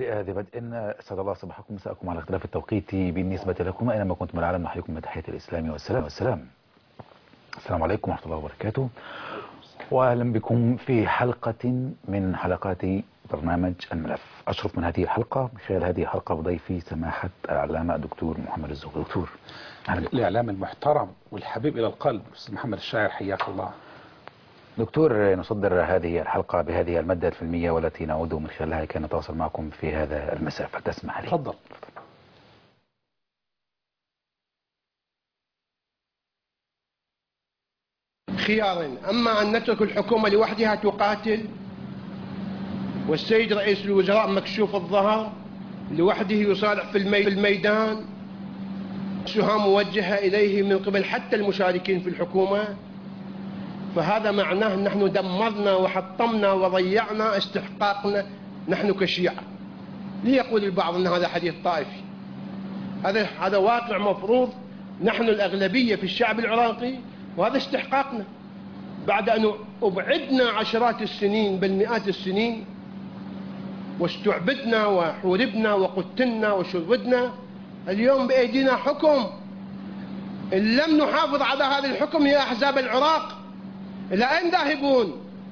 ذي بدء أسعد الله صباحكم مساءكم على اختلاف التوقيت بالنسبة لكم أينما كنتم العالم نحييكم بتحية الإسلام والسلام والسلام السلام عليكم ورحمة الله وبركاته وأهلا بكم في حلقة من حلقات برنامج الملف أشرف من هذه الحلقة من خلال هذه الحلقة بضيفي سماحة العلامة الدكتور محمد الزهري دكتور أهلا بكم. الإعلام المحترم والحبيب إلى القلب أستاذ محمد الشاعر حياك الله دكتور نصدر هذه الحلقة بهذه المادة الفيلمية والتي نعود من خلالها كي نتواصل معكم في هذا المساء فتسمح لي تفضل خيارين أما أن نترك الحكومة لوحدها تقاتل والسيد رئيس الوزراء مكشوف الظهر لوحده يصارع في المي- في الميدان سهام موجهة إليه من قبل حتى المشاركين في الحكومة فهذا معناه نحن دمرنا وحطمنا وضيعنا استحقاقنا نحن كشيعة ليقول البعض أن هذا حديث طائفي هذا هذا واقع مفروض نحن الأغلبية في الشعب العراقي وهذا استحقاقنا بعد أن أبعدنا عشرات السنين بل مئات السنين واستعبدنا وحوربنا وقتلنا وشردنا اليوم بأيدينا حكم إن لم نحافظ على هذا الحكم يا أحزاب العراق إلى أين ذاهبون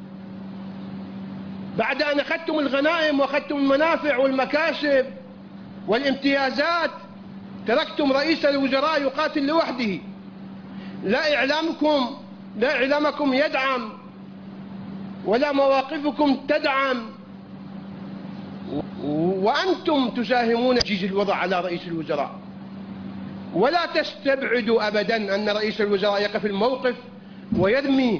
بعد أن أخذتم الغنائم وأخذتم المنافع والمكاسب والامتيازات تركتم رئيس الوزراء يقاتل لوحده لا إعلامكم لا إعلامكم يدعم ولا مواقفكم تدعم وأنتم تساهمون تجيز الوضع على رئيس الوزراء ولا تستبعدوا أبدا أن رئيس الوزراء يقف الموقف ويرمي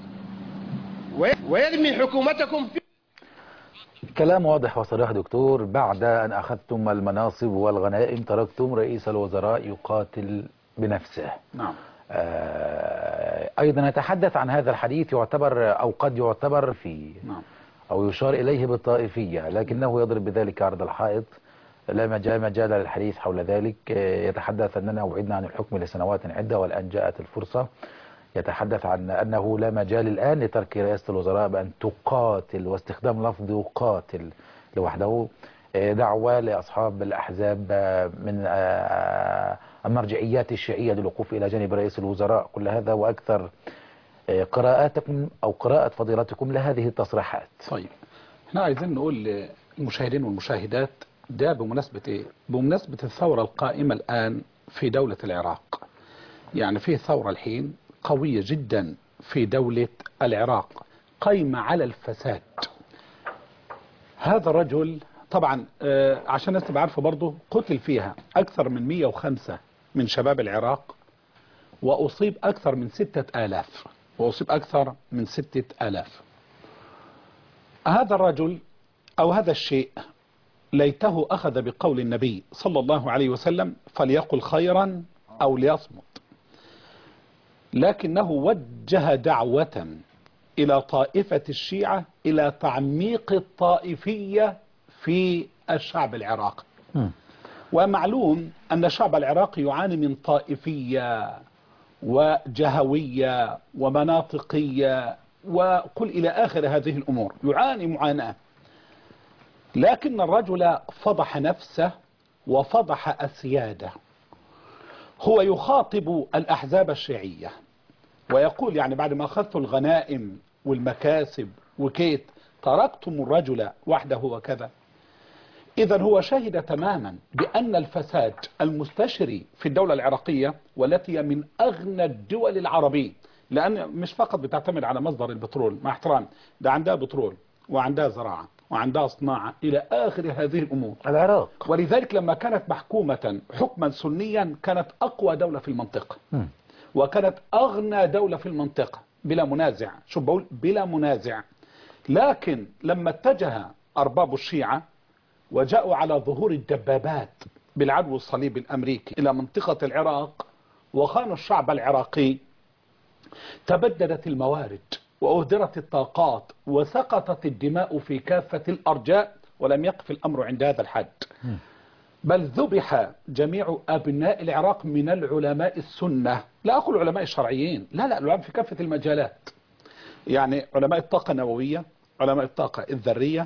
ويرمي حكومتكم في كلام واضح وصريح دكتور بعد أن أخذتم المناصب والغنائم تركتم رئيس الوزراء يقاتل بنفسه نعم آه، أيضا نتحدث عن هذا الحديث يعتبر أو قد يعتبر في نعم أو يشار إليه بالطائفية لكنه يضرب بذلك عرض الحائط لا مجال مجال للحديث حول ذلك آه، يتحدث أننا وعدنا عن الحكم لسنوات عدة والآن جاءت الفرصة يتحدث عن أنه لا مجال الآن لترك رئاسة الوزراء بأن تقاتل واستخدام لفظ يقاتل لوحده آه، دعوة لأصحاب الأحزاب آه، من آه، المرجعيات الشيعية للوقوف إلى جانب رئيس الوزراء كل هذا وأكثر آه، قراءاتكم أو قراءة فضيلتكم لهذه التصريحات طيب احنا عايزين نقول للمشاهدين والمشاهدات ده بمناسبة ايه بمناسبة الثورة القائمة الآن في دولة العراق يعني في ثورة الحين قوية جدا في دولة العراق قايمة على الفساد هذا الرجل طبعا آه، عشان الناس تبقى عارفة برضه قتل فيها أكثر من 105 من شباب العراق وأصيب أكثر من ستة آلاف وأصيب أكثر من ستة آلاف هذا الرجل أو هذا الشيء ليته أخذ بقول النبي صلى الله عليه وسلم فليقل خيرا أو ليصمت لكنه وجه دعوة إلى طائفة الشيعة إلى تعميق الطائفية في الشعب العراقي مم. ومعلوم أن الشعب العراقي يعاني من طائفية وجهوية ومناطقية وقل إلى آخر هذه الأمور يعاني معاناة لكن الرجل فضح نفسه وفضح أسياده هو يخاطب الأحزاب الشيعية ويقول يعني بعد ما أخذت الغنائم والمكاسب وكيت تركتم الرجل وحده وكذا إذا هو شهد تماما بأن الفساد المستشري في الدولة العراقية والتي هي من أغنى الدول العربية لأن مش فقط بتعتمد على مصدر البترول مع احترام ده عندها بترول وعندها زراعة وعندها صناعة إلى آخر هذه الأمور العراق ولذلك لما كانت محكومة حكما سنيا كانت أقوى دولة في المنطقة مم. وكانت أغنى دولة في المنطقة بلا منازع شو بقول بلا منازع لكن لما اتجه أرباب الشيعة وجاءوا على ظهور الدبابات بالعدو الصليبي الأمريكي إلى منطقة العراق وخانوا الشعب العراقي تبددت الموارد وأهدرت الطاقات وسقطت الدماء في كافة الأرجاء ولم يقف الأمر عند هذا الحد بل ذبح جميع أبناء العراق من العلماء السنة لا أقول علماء الشرعيين لا لا العلماء في كافة المجالات يعني علماء الطاقة النووية علماء الطاقة الذرية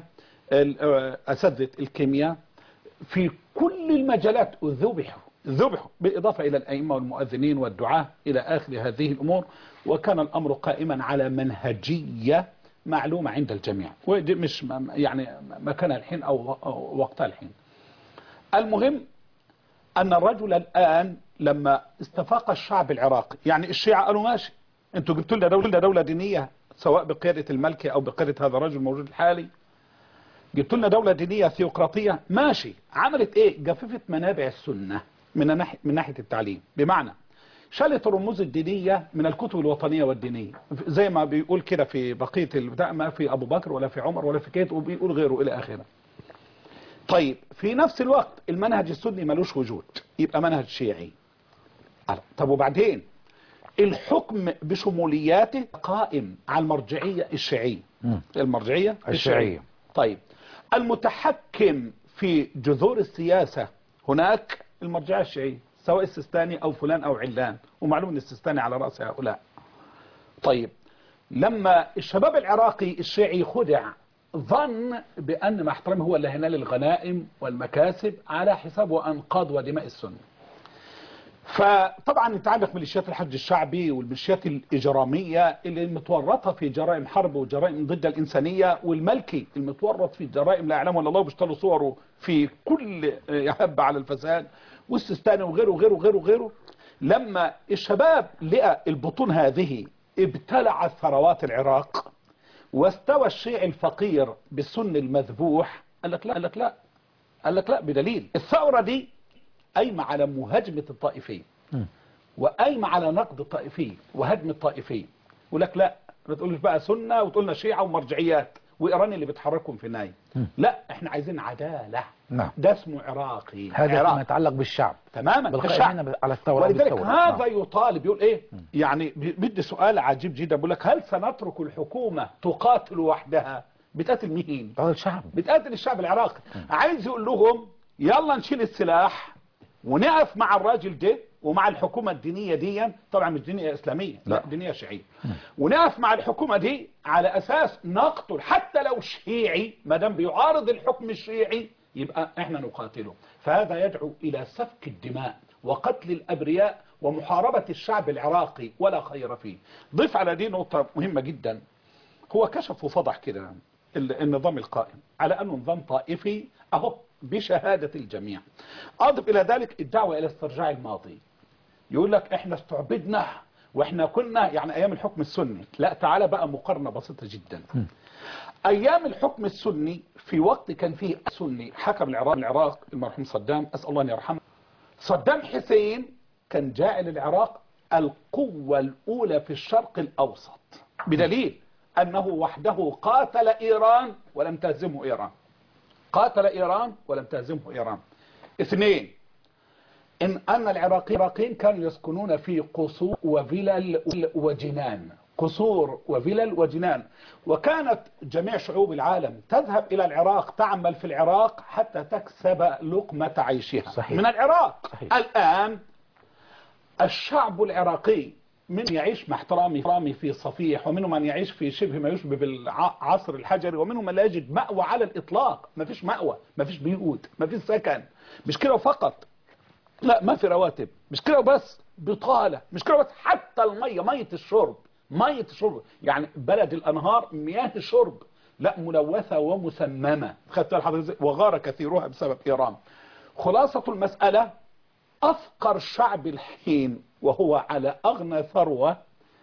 ال- آه، اساتذه الكيمياء في كل المجالات ذبحوا ذبحوا بالإضافة إلى الأئمة والمؤذنين والدعاة إلى آخر هذه الأمور وكان الأمر قائما على منهجية معلومة عند الجميع ودي مش م- يعني مكانها الحين أو أو وقتها الحين المهم أن الرجل الآن لما استفاق الشعب العراقي يعني الشيعة قالوا ماشي انتوا جبتوا لنا دولة, دولة دينية سواء بقيادة الملكي أو بقيادة هذا الرجل الموجود الحالي جبت لنا دولة دينية ثيوقراطية ماشي عملت ايه جففت منابع السنة من ناحية من ناحية التعليم بمعنى شالت الرموز الدينية من الكتب الوطنية والدينية زي ما بيقول كده في بقية البتاع ما في أبو بكر ولا في عمر ولا في كيت وبيقول غيره إلى آخره طيب في نفس الوقت المنهج السني ملوش وجود يبقى منهج شيعي ألا، طب وبعدين الحكم بشمولياته قائم على المرجعية الشيعية مم. المرجعية الشيعية. طيب المتحكم في جذور السياسة هناك المرجعية الشيعية سواء السيستاني أو فلان أو علان ومعلوم أن السيستاني على رأس هؤلاء طيب لما الشباب العراقي الشيعي خدع ظن بأن مع احترامه هو اللي هينال الغنائم والمكاسب على حساب وأنقاض ودماء السنة فطبعا انت عندك ميليشيات الحج الشعبي والميليشيات الإجرامية اللي متورطة في جرائم حرب وجرائم ضد الإنسانية والملكي المتورط في جرائم لا يعلمها الا الله وبيشتغلوا صوره في كل يهب على الفساد والسيستاني وغيره وغيره وغيره وغيره لما الشباب لقى البطون هذه ابتلعت ثروات العراق واستوى الشيعي الفقير بالسن المذبوح قال لك لا قال لك لا قال لك لا بدليل الثورة دي قايمة على مهاجمة الطائفية مم. وقايمة على نقد الطائفية وهدم الطائفية يقول لك لا ما تقولش بقى سنة وتقولنا شيعة ومرجعيات وإيران اللي بتحركهم في الناي مم. لا احنا عايزين عدالة نعم ده اسمه عراقي هذا عراق. فيما يتعلق بالشعب تماما بالقائمين الشعب. على الثورة ولذلك بالثورة. هذا نعم. يطالب يقول ايه يعني بدي سؤال عجيب جدا بيقول لك هل سنترك الحكومة تقاتل وحدها بتقاتل مين هذا الشعب بتقاتل الشعب العراقي عايز يقول لهم يلا نشيل السلاح ونقف مع الراجل ده ومع الحكومة الدينية دي طبعا مش دينية إسلامية لا, لا. لا دينية شيعية ونقف مع الحكومة دي على أساس نقتل حتى لو شيعي ما دام بيعارض الحكم الشيعي يبقى احنا نقاتله فهذا يدعو إلى سفك الدماء وقتل الأبرياء ومحاربة الشعب العراقي ولا خير فيه ضيف على دي نقطة مهمة جدا هو كشف وفضح كده ال- النظام القائم على أنه نظام طائفي أهو بشهادة الجميع أضف إلى ذلك الدعوة إلى استرجاع الماضي يقول لك إحنا استعبدنا وإحنا كنا يعني أيام الحكم السني لا تعالى بقى مقارنة بسيطة جدا أيام الحكم السني في وقت كان فيه سني حكم العراق العراق المرحوم صدام أسأل الله أن يرحمه صدام حسين كان جاعل العراق القوة الأولى في الشرق الأوسط بدليل أنه وحده قاتل إيران ولم تهزمه إيران قاتل إيران ولم تهزمه إيران اثنين إن أن العراقيين العراقيين كانوا يسكنون في قصور وفلل وجنان قصور وفلل وجنان وكانت جميع شعوب العالم تذهب إلى العراق تعمل في العراق حتى تكسب لقمة عيشها صحيح. من العراق صحيح. الآن الشعب العراقي من يعيش مع احترامي احترامي في صفيح ومنهم من يعيش في شبه ما يشبه بالعصر الحجري ومنهم من لا يجد مأوى على الإطلاق ما فيش مأوى ما فيش بيوت ما فيش سكن مش كده فقط لا ما في رواتب مش كده بس بطالة مش كده بس حتى المية مية الشرب مية الشرب يعني بلد الأنهار مياه الشرب لا ملوثة ومسممة خدت بالك حضرتك إزاي؟ وغار كثيرها بسبب إيران خلاصة المسألة أفقر شعب الحين وهو على أغنى ثروة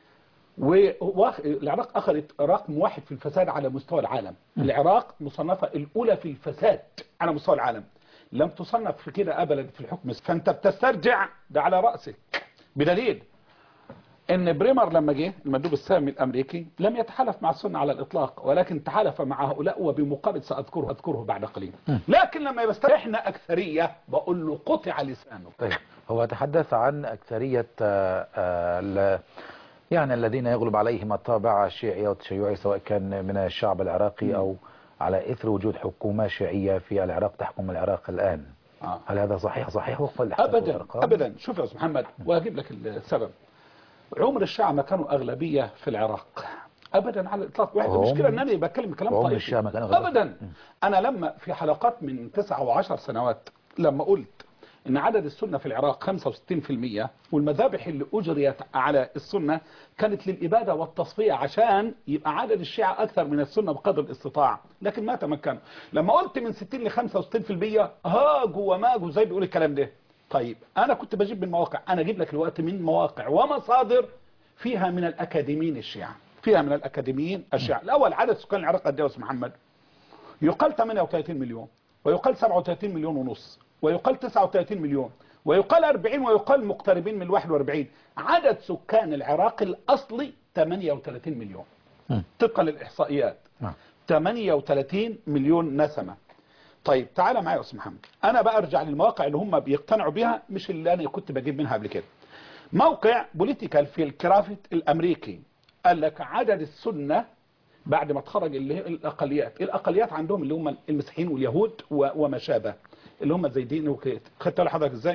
والعراق أخذت رقم واحد في الفساد على مستوى العالم العراق مصنفة الأولى في الفساد على مستوى العالم لم تصنف في كده أبدا في الحكم فأنت بتسترجع ده على رأسك بدليل ان بريمر لما جه المندوب السامي الامريكي لم يتحالف مع السنه على الاطلاق ولكن تحالف مع هؤلاء وبمقابل ساذكره اذكره بعد قليل لكن لما يستريحنا اكثريه بقول له قطع لسانه طيب هو تحدث عن أكثرية آه، آه، ال- يعني الذين يغلب عليهم الطابع الشيعي أو التشيعي سواء كان من الشعب العراقي أو على إثر وجود حكومة شيعية في العراق تحكم العراق الآن آه. هل هذا صحيح صحيح وفق الإحصاء ابدا والأرقام؟ ابدا شوف يا استاذ محمد وهجيب لك السبب عمر الشيعة ما كانوا اغلبيه في العراق ابدا على الاطلاق واحد هم- المشكله ان انا بتكلم كلام هم طائفي الشام كانوا غير- ابدا انا لما في حلقات من تسعة او عشر سنوات لما قلت ان عدد السنه في العراق 65% والمذابح اللي اجريت على السنه كانت للاباده والتصفيه عشان يبقى عدد الشيعه اكثر من السنه بقدر الاستطاعه لكن ما تمكنوا لما قلت من 60 ل 65% هاجوا وماجوا زي بيقول الكلام ده طيب انا كنت بجيب من مواقع انا اجيب لك الوقت من مواقع ومصادر فيها من الاكاديميين الشيعه فيها من الاكاديميين الشيعه الاول عدد سكان العراق قد ايه يا أستاذ محمد يقال 38 مليون ويقال 37 مليون ونص ويقال 39 مليون ويقال 40 ويقال مقتربين من 41 عدد سكان العراق الأصلي 38 مليون مم. طبقا للإحصائيات نعم 38 مليون نسمة طيب تعالى معايا يا أستاذ محمد أنا بقى أرجع للمواقع اللي هم بيقتنعوا بيها مش اللي أنا كنت بجيب منها قبل كده موقع بوليتيكال في الكرافت الأمريكي قال لك عدد السنة بعد ما اتخرج اللي هي الأقليات الأقليات عندهم اللي هم المسيحيين واليهود و- وما شابه اللي هم زيدين وكده خدت بالك حضرتك ازاي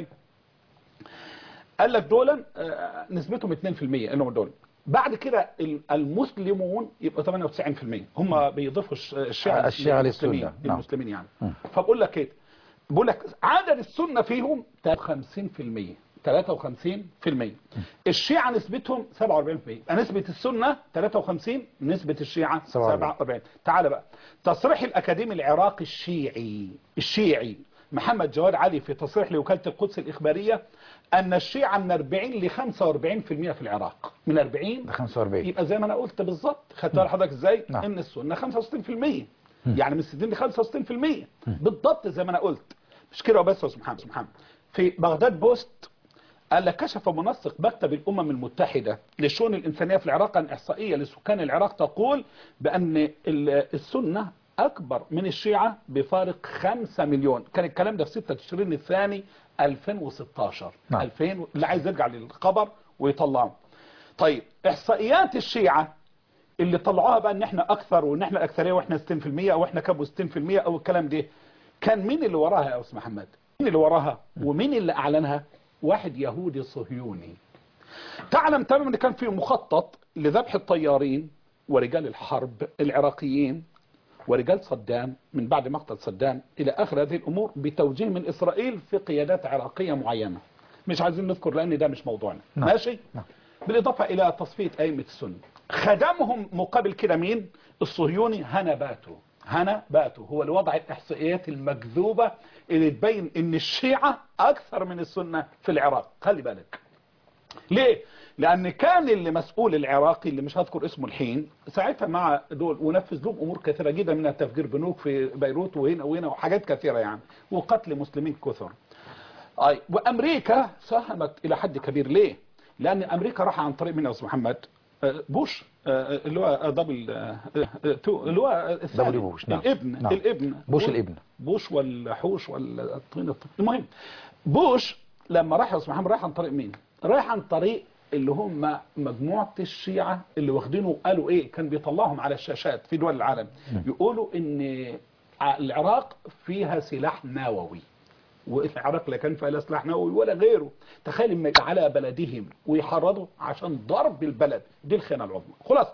قال لك دولا آه، نسبتهم 2% انهم دول بعد كده ال- المسلمون يبقى 98% هم بيضيفوا الش- الشيعة الشيعة للمسلمين للسنة، نعم. للمسلمين يعني مم. فبقول لك كده بقول لك عدد السنة فيهم 53% 53% الشيعة نسبتهم 47% يبقى نسبة السنة 53 نسبة الشيعة 47. 47 تعال بقى تصريح الأكاديمي العراقي الشيعي الشيعي محمد جواد علي في تصريح لوكالة القدس الإخبارية أن الشيعة من 40 ل 45% في العراق من 40 ده 45 يبقى زي ما انا قلت بالظبط خدت بالك حضرتك ازاي نعم. ان السنه 65% يعني من 60 ل 65% بالضبط زي ما انا قلت مش كده وبس يا أستاذ محمد أستاذ محمد في بغداد بوست قال لك كشف منسق مكتب الامم المتحده للشؤون الانسانيه في العراق عن احصائيه لسكان العراق تقول بان ال- السنه اكبر من الشيعه بفارق 5 مليون كان الكلام ده في 6 تشرين الثاني 2016 نعم. 2000 اللي عايز يرجع للخبر ويطلعه طيب احصائيات الشيعة اللي طلعوها بقى ان احنا اكثر وان احنا الاكثريه واحنا 60% او احنا كابو 60% او الكلام ده كان مين اللي وراها يا استاذ محمد مين اللي وراها ومين اللي اعلنها واحد يهودي صهيوني تعلم تماما ان كان في مخطط لذبح الطيارين ورجال الحرب العراقيين ورجال صدام من بعد مقتل صدام الى اخر هذه الامور بتوجيه من اسرائيل في قيادات عراقيه معينه مش عايزين نذكر لان ده مش موضوعنا نعم. ماشي نعم. بالاضافه الى تصفيه ائمه السنه خدمهم مقابل كده مين الصهيوني هنا باتو هنا باتو هو اللي وضع الاحصائيات المكذوبه اللي تبين ان الشيعه اكثر من السنه في العراق خلي بالك ليه؟ لأن كان اللي مسؤول العراقي اللي مش هذكر اسمه الحين ساعتها مع دول ونفذ لهم أمور كثيرة جدا منها تفجير بنوك في بيروت وهنا وهنا وحاجات كثيرة يعني وقتل مسلمين كثر أي وأمريكا ساهمت إلى حد كبير ليه؟ لأن أمريكا راح عن طريق من يا أستاذ محمد آه، بوش آه، اللي هو دبل آه، آه، تو اللي هو الثاني دبليو بوش، نعم. الابن نعم. الابن بوش الابن. بوش والحوش والطين الطين المهم بوش لما راح يا استاذ محمد راح عن طريق مين؟ راح عن طريق اللي هم مجموعة الشيعة اللي واخدينه قالوا ايه كان بيطلعهم على الشاشات في دول العالم يقولوا ان العراق فيها سلاح نووي والعراق لا كان فيها لا سلاح نووي ولا غيره تخيل ان على بلدهم ويحرضوا عشان ضرب البلد دي الخيانة العظمى خلاص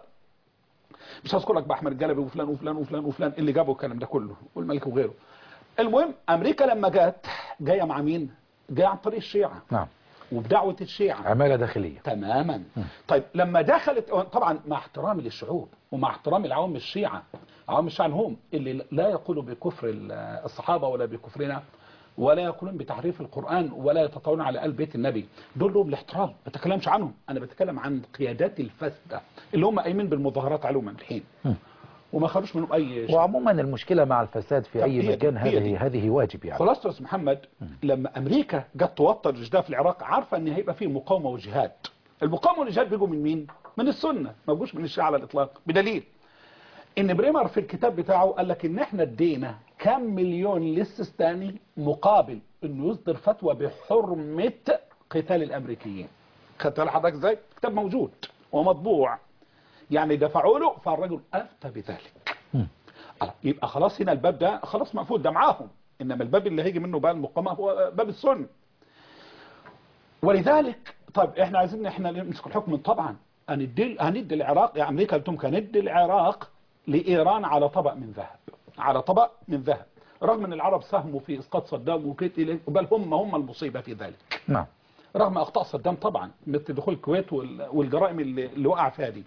مش هذكر لك بقى احمد الجلبي وفلان وفلان وفلان وفلان اللي جابوا الكلام ده كله والملك وغيره المهم امريكا لما جت جايه مع مين جايه عن طريق الشيعة نعم وبدعوة الشيعة عمالة داخلية تماما طيب لما دخلت طبعا مع احترامي للشعوب ومع احترامي لعوام الشيعة عوام الشيعة هم اللي لا يقولوا بكفر ال- الصحابة ولا بكفرنا ولا يقولون بتحريف القرآن ولا يتطاولون على آل بيت النبي دول لهم الاحترام ما بتكلمش عنهم أنا بتكلم عن قيادات الفاسدة اللي هم قايمين بالمظاهرات علوما الحين وما خرجش منهم أي شيء وعموما المشكلة مع الفساد في طب أي هي دي- مكان هي دي. هذه هذه واجب يعني خلاص يا استاذ محمد لما امريكا جت توتر الجهاد في العراق عارفه ان هيبقى فيه مقاومه وجهاد المقاومه والجهاد بيجوا من مين من السنه ما بيجوش من الشيعه على الاطلاق بدليل ان بريمر في الكتاب بتاعه قال لك ان احنا ادينا كم مليون للسيستاني مقابل انه يصدر فتوى بحرمه قتال الامريكيين خدت بالك حضرتك ازاي الكتاب موجود ومطبوع يعني دفعوا له فالرجل افتى بذلك آه، يبقى خلاص هنا الباب ده خلاص مقفول ده معاهم انما الباب اللي هيجي منه بقى المقامه هو باب السنه ولذلك طيب احنا عايزين احنا نمسك الحكم طبعا هندي هندي العراق يا امريكا قلت لهم هندي العراق لايران على طبق من ذهب على طبق من ذهب رغم ان العرب ساهموا في اسقاط صدام وكده بل هم هم المصيبه في ذلك نعم رغم اخطاء صدام طبعا مثل دخول الكويت وال- والجرائم اللي اللي وقع فيها دي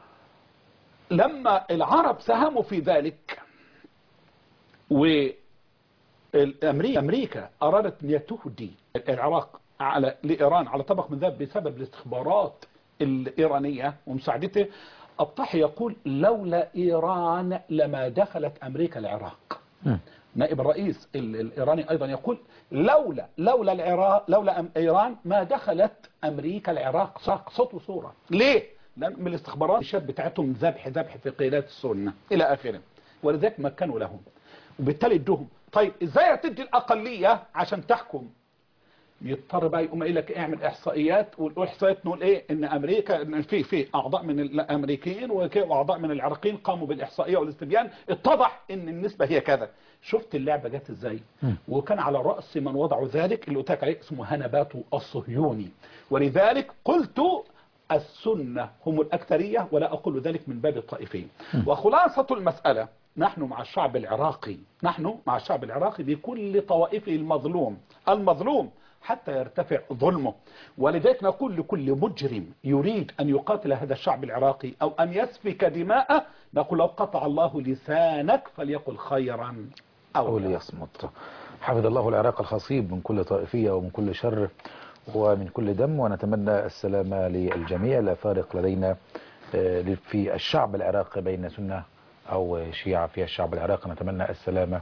لما العرب ساهموا في ذلك وامريكا امريكا ارادت ان تهدي العراق على لايران على طبق من ذهب بسبب الاستخبارات الايرانيه ومساعدته الطحي يقول لولا ايران لما دخلت امريكا العراق مم. نائب الرئيس ال- الإيراني أيضا يقول لولا لولا العراق لولا أم- إيران ما دخلت أمريكا العراق صاق صوت وصورة ليه؟ لأن من الاستخبارات الشاب بتاعتهم ذبح ذبح في قيادات السنة إلى آخره ولذلك مكنوا لهم وبالتالي ادوهم طيب ازاي هتدي الأقلية عشان تحكم يضطر بقى يقوم قايل لك اعمل احصائيات والاحصائيات نقول ايه ان امريكا ان في في اعضاء من الامريكيين وك- واعضاء من العراقيين قاموا بالاحصائيه والاستبيان اتضح ان النسبه هي كذا شفت اللعبه جت ازاي وكان على راس من وضعوا ذلك اللي قلت لك عليه اسمه هنباتو الصهيوني ولذلك قلت السنه هم الاكثريه ولا اقول ذلك من باب الطائفين وخلاصه المساله نحن مع الشعب العراقي نحن مع الشعب العراقي بكل طوائفه المظلوم المظلوم حتى يرتفع ظلمه ولذلك نقول لكل مجرم يريد أن يقاتل هذا الشعب العراقي أو أن يسفك دماءه نقول لو قطع الله لسانك فليقل خيرا أو أو لا. ليصمت حفظ الله العراق الخصيب من كل طائفية ومن كل شر ومن كل دم ونتمنى السلامة للجميع لا فارق لدينا آه، في الشعب العراقي بين سنة أو شيعة في الشعب العراقي نتمنى السلامة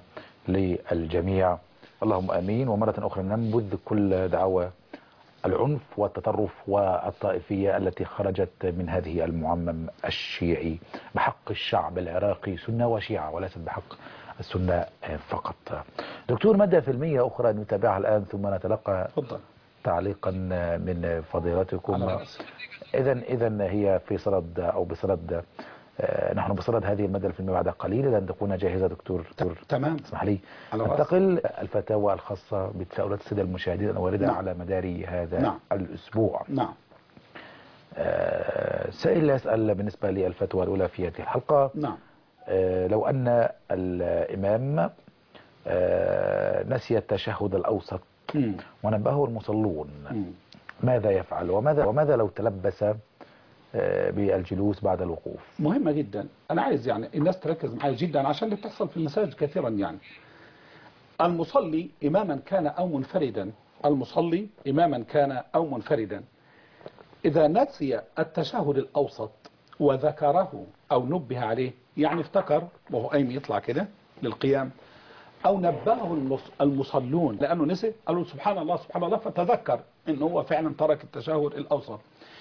للجميع اللهم آمين ومرة أخرى ننبذ كل دعوة العنف والتطرف والطائفية التي خرجت من هذه المعمم الشيعي بحق الشعب العراقي سنة وشيعة وليست بحق السنة فقط دكتور مادة فيلمية أخرى نتابعها الآن ثم نتلقى تفضل تعليقا من فضيلتكم على رأسي. إذا إذا هي في صدد أو بصدد آه، نحن بصدد هذه المادة الفيلمية بعد قليل لأن تكون جاهزة دكتور دكتور تمام اسمح لي على رأسي. ننتقل الفتاوى الخاصة بتساؤلات السادة المشاهدين الواردة نعم. على مدار هذا نعم. الأسبوع نعم آه، سائل يسأل بالنسبة للفتوى الأولى في هذه الحلقة نعم آه، لو أن الإمام آه، نسي التشهد الأوسط مم. ونبهه المصلون مم. ماذا يفعل وماذا وماذا لو تلبس آه، بالجلوس بعد الوقوف مهمة جدا أنا عايز يعني الناس تركز معايا جدا عشان اللي بتحصل في المساجد كثيرا يعني المصلي إماما كان أو منفردا المصلي إماما كان أو منفردا إذا نسي التشهد الأوسط وذكره أو نبه عليه يعني افتكر وهو قايم يطلع كده للقيام أو نبهه المص- المصلون لأنه نسي قالوا سبحان الله سبحان الله فتذكر أنه هو فعلا ترك التشهد الأوسط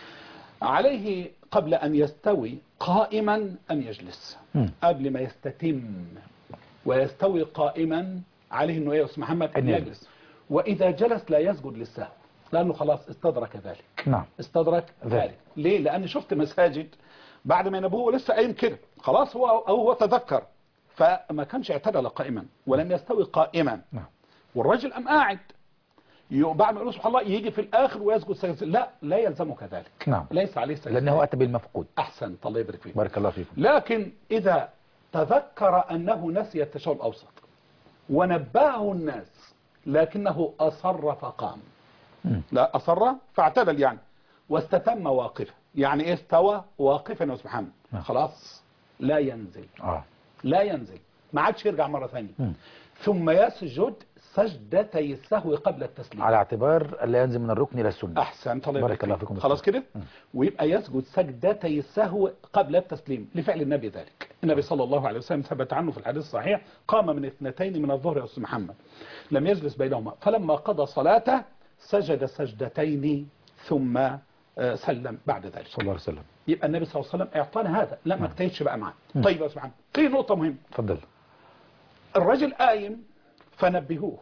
عليه قبل أن يستوي قائما أن يجلس مم. قبل ما يستتم ويستوي قائما عليه أنه إيه يا أستاذ محمد أن أن يجلس. يجلس وإذا جلس لا يسجد للسهو لأنه خلاص استدرك ذلك نعم استدرك ذلك. ذلك ليه لأن شفت مساجد بعد ما ينبوه لسه قايم كده خلاص هو هو تذكر فما كانش اعتدل قائما ولم يستوي قائما نعم والراجل قام قاعد ي- بعد ما يقول سبحان الله يجي في الآخر ويسجد سجد لا لا يلزمك ذلك نعم ليس عليه سجد لأنه أتى بالمفقود أحسن الله يبارك فيك بارك الله فيكم لكن إذا تذكر أنه نسي التشهد الأوسط ونبهه الناس لكنه أصر فقام مم. لا أصر فاعتدل يعني واستتم واقفا يعني إيه استوى واقفا يا أستاذ محمد نعم. خلاص لا ينزل آه لا ينزل ما عادش يرجع مرة ثانية مم. ثم يسجد سجدتي السهو قبل التسليم على اعتبار لا ينزل من الركن إلى السنة احسنت الله بارك يبارك الله فيك. فيكم خلاص دكتور. كده مم. ويبقى يسجد سجدتي السهو قبل التسليم لفعل النبي ذلك النبي صلى الله عليه وسلم ثبت عنه في الحديث الصحيح قام من اثنتين من الظهر يا استاذ محمد لم يجلس بينهما فلما قضى صلاته سجد سجدتين ثم آه، سلم بعد ذلك صلى الله عليه وسلم يبقى النبي صلى الله عليه وسلم اعطانا هذا لا ما اجتهدش بقى معاه مم. طيب يا استاذ محمد في نقطه مهمه تفضل الرجل قايم فنبهوه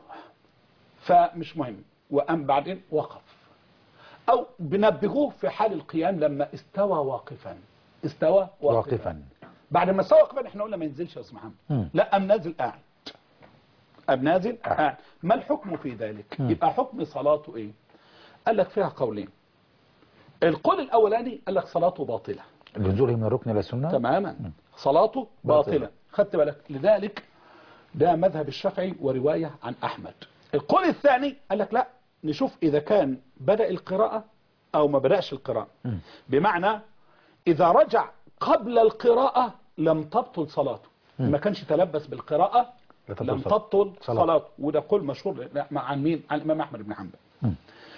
فمش مهم وقام بعدين وقف او بنبهوه في حال القيام لما استوى واقفا استوى واقفا, واقفا بعد ما استوى واقفا احنا قلنا ما ينزلش يا استاذ محمد مم. لا قام نازل قاعد قام نازل قاعد. قاعد ما الحكم في ذلك مم. يبقى حكم صلاته ايه قال لك فيها قولين القول الاولاني قال لك صلاته باطله نزوله من الركن الى السنه تماما صلاته باطلة. باطلة خدت بالك لذلك ده مذهب الشافعي ورواية عن أحمد القول الثاني قال لك لا نشوف إذا كان بدأ القراءة أو ما بدأش القراءة مم. بمعنى إذا رجع قبل القراءة لم تبطل صلاته ما كانش تلبس بالقراءة لا تبطل لم صلاته. تبطل صلاته. صلاته وده قول مشهور لا، مع- عن مين عن الإمام أحمد بن حنبل مم.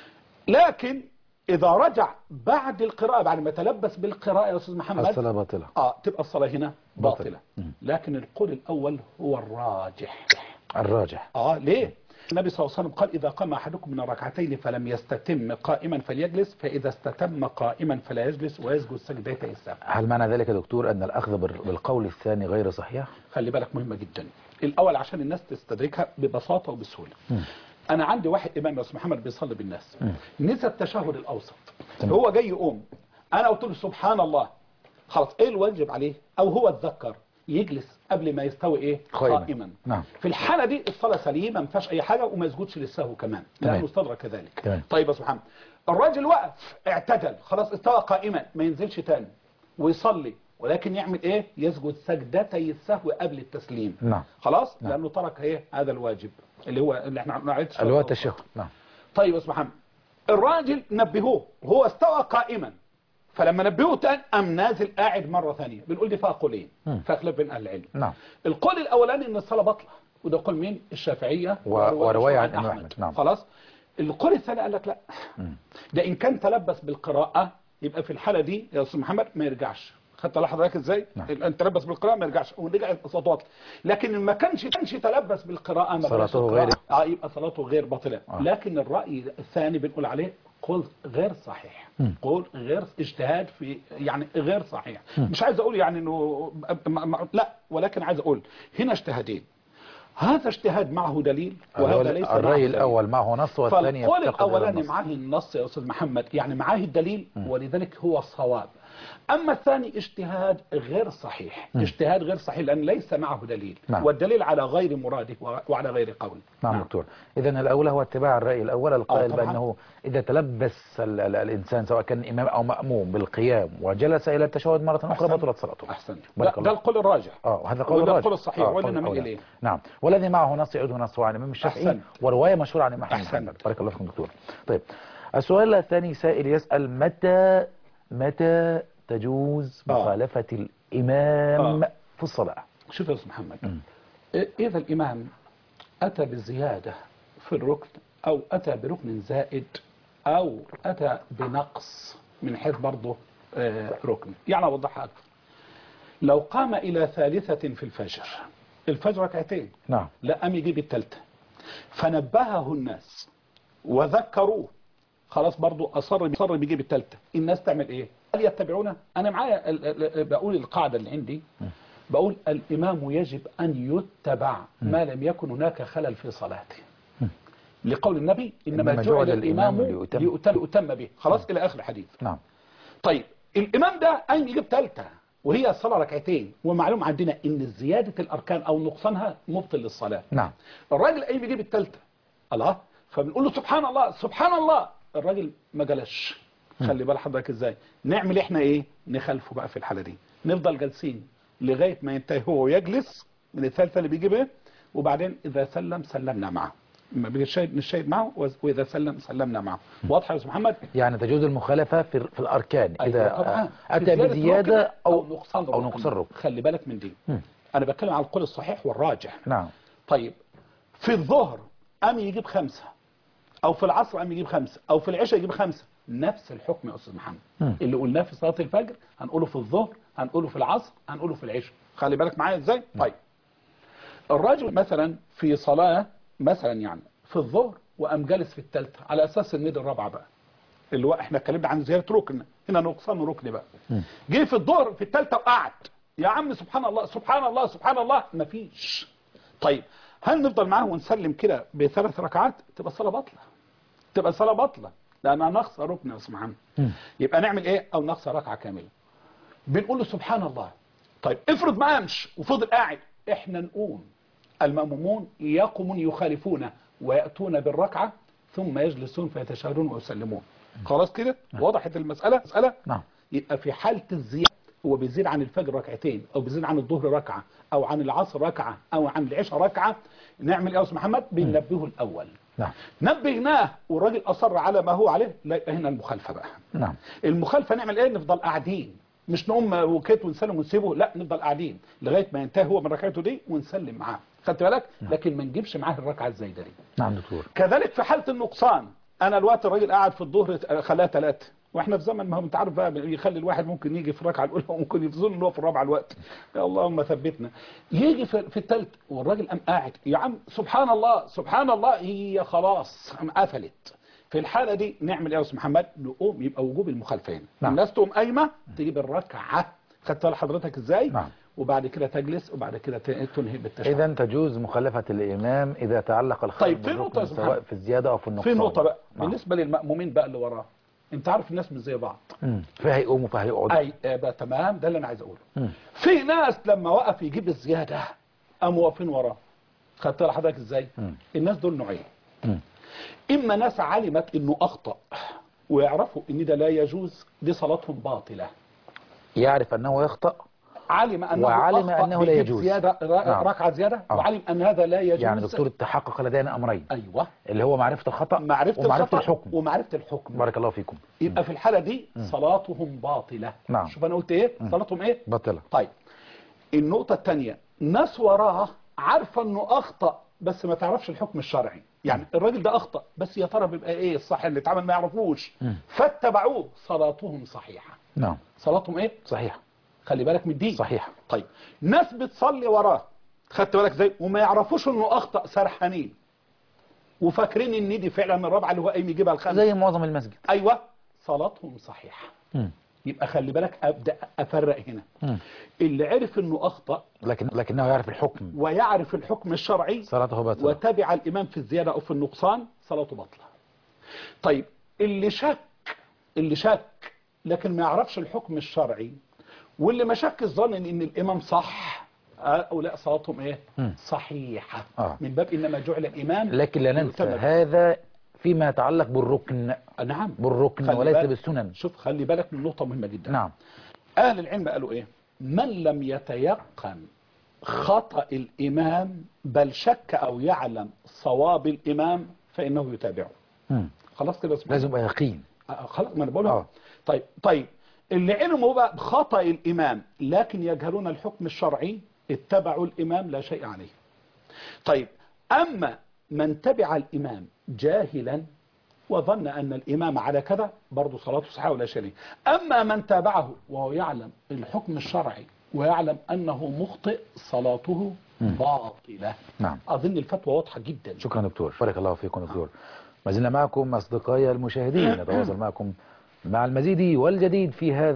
لكن إذا رجع بعد القراءة بعد ما تلبس بالقراءة يا أستاذ محمد الصلاه باطله اه تبقى الصلاة هنا باطلة. باطلة مم. لكن القول الأول هو الراجح الراجح اه ليه النبي صلى الله عليه وسلم قال إذا قام أحدكم من الركعتين فلم يستتم قائما فليجلس فإذا استتم قائما فلا يجلس ويسجد سجدتي السهو هل معنى ذلك يا دكتور ان الاخذ بال- بالقول الثاني غير صحيح خلي بالك مهمة جدا الأول عشان الناس تستدركها ببساطة وبسهولة مم. أنا عندي واحد إمام يا أستاذ محمد بيصلي بالناس مم. نسى التشهد الأوسط تمام. هو جاي يقوم أنا قلت له سبحان الله خلاص إيه الواجب عليه أو هو اتذكر يجلس قبل ما يستوي إيه قائما. قائما نعم. في الحالة دي الصلاة سليمة ما فيهاش أي حاجة وما يسجدش للسهو كمان تمام. لأنه استدرك كذلك تمام. طيب يا سبحان الراجل وقف اعتدل خلاص استوى قائما ما ينزلش تاني ويصلي ولكن يعمل ايه يسجد سجدتي السهو قبل التسليم نعم. خلاص نعم. لانه ترك ايه هذا الواجب اللي هو اللي احنا نعيد اللي هو التشهد نعم طيب يا أستاذ محمد الراجل نبهوه وهو استوى قائما فلما نبهوه تاني قام نازل قاعد مره ثانيه بنقول دي فيها قولين مم. فيها خلاف بين اهل العلم نعم القول الاولاني ان الصلاه باطله وده قول مين الشافعيه و- ورواية عن إمام أحمد، نعم. خلاص القول الثاني قال لك لا مم. ده ان كان تلبس بالقراءه يبقى في الحاله دي يا استاذ محمد ما يرجعش خدت على حضرتك ازاي نعم. ان تلبس بالقراءه ما يرجعش ورجع يبقى صلاته باطله لكن ما كانش كانش تلبس بالقراءه ما بلاش صلاته القراءة، غير- اه يبقى صلاته غير باطله آه. لكن الراي الثاني بنقول عليه قول غير صحيح مم. قول غير اجتهاد في يعني غير صحيح مش عايز اقول يعني انه م- م- لا ولكن عايز اقول هنا اجتهادين هذا اجتهاد معه دليل وهذا ليس معه الرأي دليل. الأول معه نص والثاني فالقول يفتقد إلى الاولاني النص. معاه النص يا استاذ محمد يعني معاه الدليل ولذلك هو الصواب اما الثاني اجتهاد غير صحيح اجتهاد غير صحيح لان ليس معه دليل نعم. والدليل على غير مراده و- وعلى غير قول نعم دكتور إذا الأولى هو اتباع الرأي الأول القائل طبعاً. بأنه إذا تلبس ال- ال- الإنسان سواء كان إمام أو مأموم بالقيام وجلس إلى التشهد مرة أخرى أحسن. بطلت صلاته احسن ده, بارك ده الله. القول الراجح اه وهذا قول وده الراجح القول الصحيح آه، ولا قول نميل الأولى. اليه نعم والذي معه نص يعود نصه عن الإمام الشافعي أحسن. ورواية مشهورة عن الإمام أحمد أحسن. بن حنبل. بارك الله فيكم دكتور طيب السؤال الثاني سائل يسأل متى متى تجوز آه. مخالفة الإمام آه. في الصلاة شوف يا استاذ محمد إيه- اذا الامام اتى بزياده في الركن او اتى بركن زائد او اتى بنقص من حيث برضه آه، ركن يعني اوضحها اكثر لو قام الى ثالثه في الفجر الفجر ركعتين نعم لا قام يجيب الثالثه فنبهه الناس وذكروه خلاص برضو اصر اصر بيجيب الثالثه الناس تعمل ايه هل يتبعونه انا معايا ال- ال- ال- بقول القاعده اللي عندي بقول الامام يجب ان يتبع ما لم يكن هناك خلل في صلاته لقول النبي انما إنما جعل جعل الإمام الامام ليؤتم. ليؤتم ليؤتم به خلاص الى اخر الحديث نعم طيب الامام ده قام يجيب ثالثه وهي الصلاه ركعتين ومعلوم عندنا ان زياده الاركان او نقصانها مبطل للصلاه نعم الراجل قايم يجيب الثالثه الله فبنقول له سبحان الله سبحان الله الراجل ما جلسش خلي بال حضرتك ازاي نعمل احنا ايه نخالفه بقى في الحاله دي نفضل جالسين لغايه ما ينتهي هو ويجلس من الثالثه اللي بيجيبها وبعدين اذا سلم سلمنا معه ما بيجي الشاهد نشاهد معه واذا سلم سلمنا معه واضحه يا استاذ محمد يعني تجوز المخالفة في, في الأركان إذا أيوة طبعا. أتى بزيادة بزيادة ركن أو نقصان أو ركن. نقصان ركن خلي بالك من دي مم. انا بتكلم على القول الصحيح والراجح نعم طيب في الظهر قام يجيب خمسة او في العصر قام يجيب خمسة او في العشاء يجيب خمسة نفس الحكم يا استاذ محمد مم. اللي قلناه في صلاة الفجر هنقوله في الظهر هنقوله في العصر هنقوله في العشاء خلي بالك معايا ازاي طيب الرجل مثلا في صلاة مثلا يعني في الظهر وقام جالس في الثالثة على اساس ان دي الرابعة بقى اللي هو احنا اتكلمنا عن زيادة ركن هنا نقصان ركن بقى مم. جه في الظهر في الثالثة وقعد يا عم سبحان الله سبحان الله سبحان الله مفيش طيب هل نفضل معاه ونسلم كده بثلاث ركعات تبقى الصلاة باطلة تبقى الصلاة باطلة لأنها نقص ركن يا أستاذ محمد مم. يبقى نعمل ايه او نقص ركعة كاملة بنقول له سبحان الله طيب افرض ما قامش وفضل قاعد احنا نقوم المأمومون يقومون يخالفون ويأتون بالركعة ثم يجلسون فيتشهدون ويسلمون خلاص كده وضحت المسألة مسألة نعم يبقى في حالة الزيادة هو بيزيد عن الفجر ركعتين او بيزيد عن الظهر ركعة او عن العصر ركعة او عن العشاء ركعة نعمل ايه يا استاذ محمد بننبهه الاول نعم نبهناه والراجل اصر على ما هو عليه لا يبقى هنا المخالفة بقى نعم المخالفة نعمل ايه نفضل قاعدين مش نقوم وكيت ونسلم ونسيبه لا نفضل قاعدين لغاية ما ينتهي هو من ركعته دي ونسلم معاه خدت بالك لكن ما نجيبش معاه الركعة الزايدة دي نعم دكتور كذلك في حالة النقصان انا الوقت الراجل قاعد في الظهر خلاها ثلاثة واحنا في زمن ما هو انت عارف بقى يخلي الواحد ممكن يجي في الركعه الاولى وممكن يظن ان هو في الرابعه الوقت يا اللهم ثبتنا يجي في, في الثالث والراجل قام قاعد يا عم سبحان الله سبحان الله هي خلاص قام قفلت في الحاله دي نعمل ايه يا استاذ محمد نقوم يبقى وجوب المخالفين نعم. الناس تقوم قايمه تجيب الركعه خدت بالك حضرتك ازاي نعم. وبعد كده تجلس وبعد كده ت- تنهي بالتشهد إذا تجوز مخالفة الإمام إذا تعلق الخلل طيب، في نقطة يا بالركن أستاذ سواء محمد. في الزيادة أو في النقصان في نقطه بقى نعم. بالنسبه للمأمومين بقى اللي وراه انت عارف الناس مش زي بعض مم. فهيقوم وفهيقعد اي آه، بقى تمام ده اللي انا عايز اقوله مم. في ناس لما وقف يجيب الزياده قاموا واقفين وراه خدت بالك حضرتك ازاي مم. الناس دول نوعين مم. اما ناس علمت انه اخطا ويعرفوا ان ده لا يجوز دي صلاتهم باطله يعرف أنه يخطأ علم انه وعلم أخطأ أنه لا بيجيب يجوز. زياده ر- نعم. ركعه زياده آه. وعلم ان هذا لا يجوز يعني دكتور تحقق لدينا أمرين ايوه اللي هو معرفة الخطأ معرفه ومعرفة الخطأ الحكم ومعرفه الحكم بارك الله فيكم يبقى في الحاله دي صلاتهم باطله نعم. شوف انا قلت ايه صلاتهم ايه بطلة طيب النقطة الثانية ناس وراه عارفة انه اخطأ بس ما تعرفش الحكم الشرعي يعني الراجل ده اخطأ بس يا ترى بيبقى ايه الصح اللي اتعمل ما يعرفوش فاتبعوه صلاتهم صحيحة نعم صلاتهم ايه صحيح خلي بالك من الدين صحيح طيب ناس بتصلي وراه خدت بالك ازاي وما يعرفوش انه اخطأ سرحانين وفاكرين ان دي فعلا الرابعه اللي هو قايم يجيبها الخامسه زي معظم المسجد ايوه صلاتهم صحيحه مم. يبقى خلي بالك ابدا افرق هنا مم. اللي عرف انه اخطأ لكن لكنه يعرف الحكم ويعرف الحكم الشرعي صلاته باطلة وتبع الإمام في الزيادة أو في النقصان صلاته باطلة طيب اللي شك اللي شك لكن ما يعرفش الحكم الشرعي واللي ما شك الظن ان الإمام صح أو لا صلاتهم ايه مم. صحيحة آه. من باب إنما جعل الإمام لكن لا ننسى يؤتمن. هذا فيما يتعلق بالركن نعم بالركن خلي وليس بالك- بالسنن شوف خلي بالك من نقطة مهمة جدا نعم أهل العلم قالوا إيه من لم يتيقن خطأ الإمام بل شك أو يعلم صواب الإمام فإنه يتابعه مم. خلاص كده اسمع لازم يبقى يقين آه، خلاص ما أنا بقولها آه. طيب طيب اللي علموا بقى بخطأ الإمام لكن يجهلون الحكم الشرعي اتبعوا الإمام لا شيء عليه طيب أما من تبع الإمام جاهلا وظن أن الإمام على كذا برضه صلاته صحيحة ولا شيء عليه. أما من تابعه وهو يعلم الحكم الشرعي ويعلم أنه مخطئ صلاته باطلة نعم أظن الفتوى واضحة جدا شكرا دكتور بارك الله فيكم دكتور ما زلنا معكم أصدقائي المشاهدين نتواصل معكم مع المزيد والجديد في هذا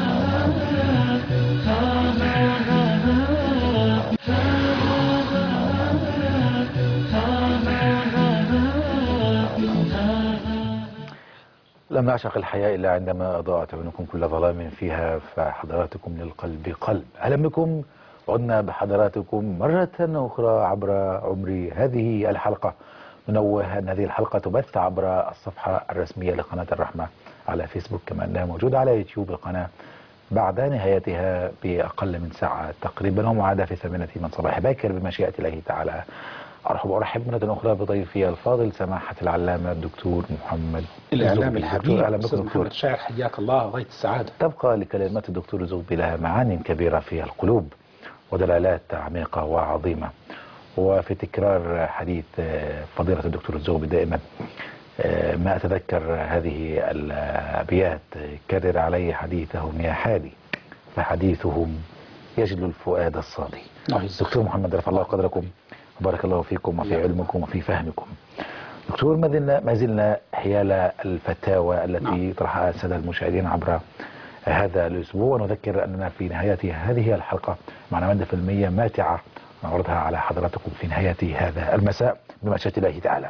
لم يعشق الحياة إلا عندما أضاءت عيونكم كل ظلام فيها فحضراتكم للقلب قلب أهلا بكم عدنا بحضراتكم مرة أخرى عبر عمر هذه الحلقة ننوه أن هذه الحلقة تبث عبر الصفحة الرسمية لقناة الرحمة على فيسبوك كما أنها موجودة على يوتيوب القناة بعد نهايتها بأقل من ساعة تقريبا ومعادة في ثمانية من صباح باكر بمشيئة الله تعالى أرحب أرحب مرة أخرى بضيفي الفاضل سماحة العلامة الدكتور محمد الإعلام الزغبي. الحبيب دكتور أهلا أستاذ بكم دكتور محمد شاعر حياك الله غاية السعادة تبقى لكلمات الدكتور الزغبي لها معان كبيرة في القلوب ودلالات عميقة وعظيمة وفي تكرار حديث آه، فضيلة الدكتور الزغبي دائما آه، ما أتذكر هذه الأبيات كرر علي حديثهم يا حالي فحديثهم يجل الفؤاد الصادي نعم. دكتور محمد رفع الله قدركم وبارك الله فيكم وفي علمكم وفي فهمكم دكتور ما زلنا ما زلنا حيال الفتاوى التي نعم. طرحها السادة المشاهدين عبر هذا الأسبوع ونذكر أننا في نهاية هذه الحلقة معنا مادة فيلمية ماتعة نعرضها على حضراتكم في نهاية هذا المساء بمشيئة الله تعالى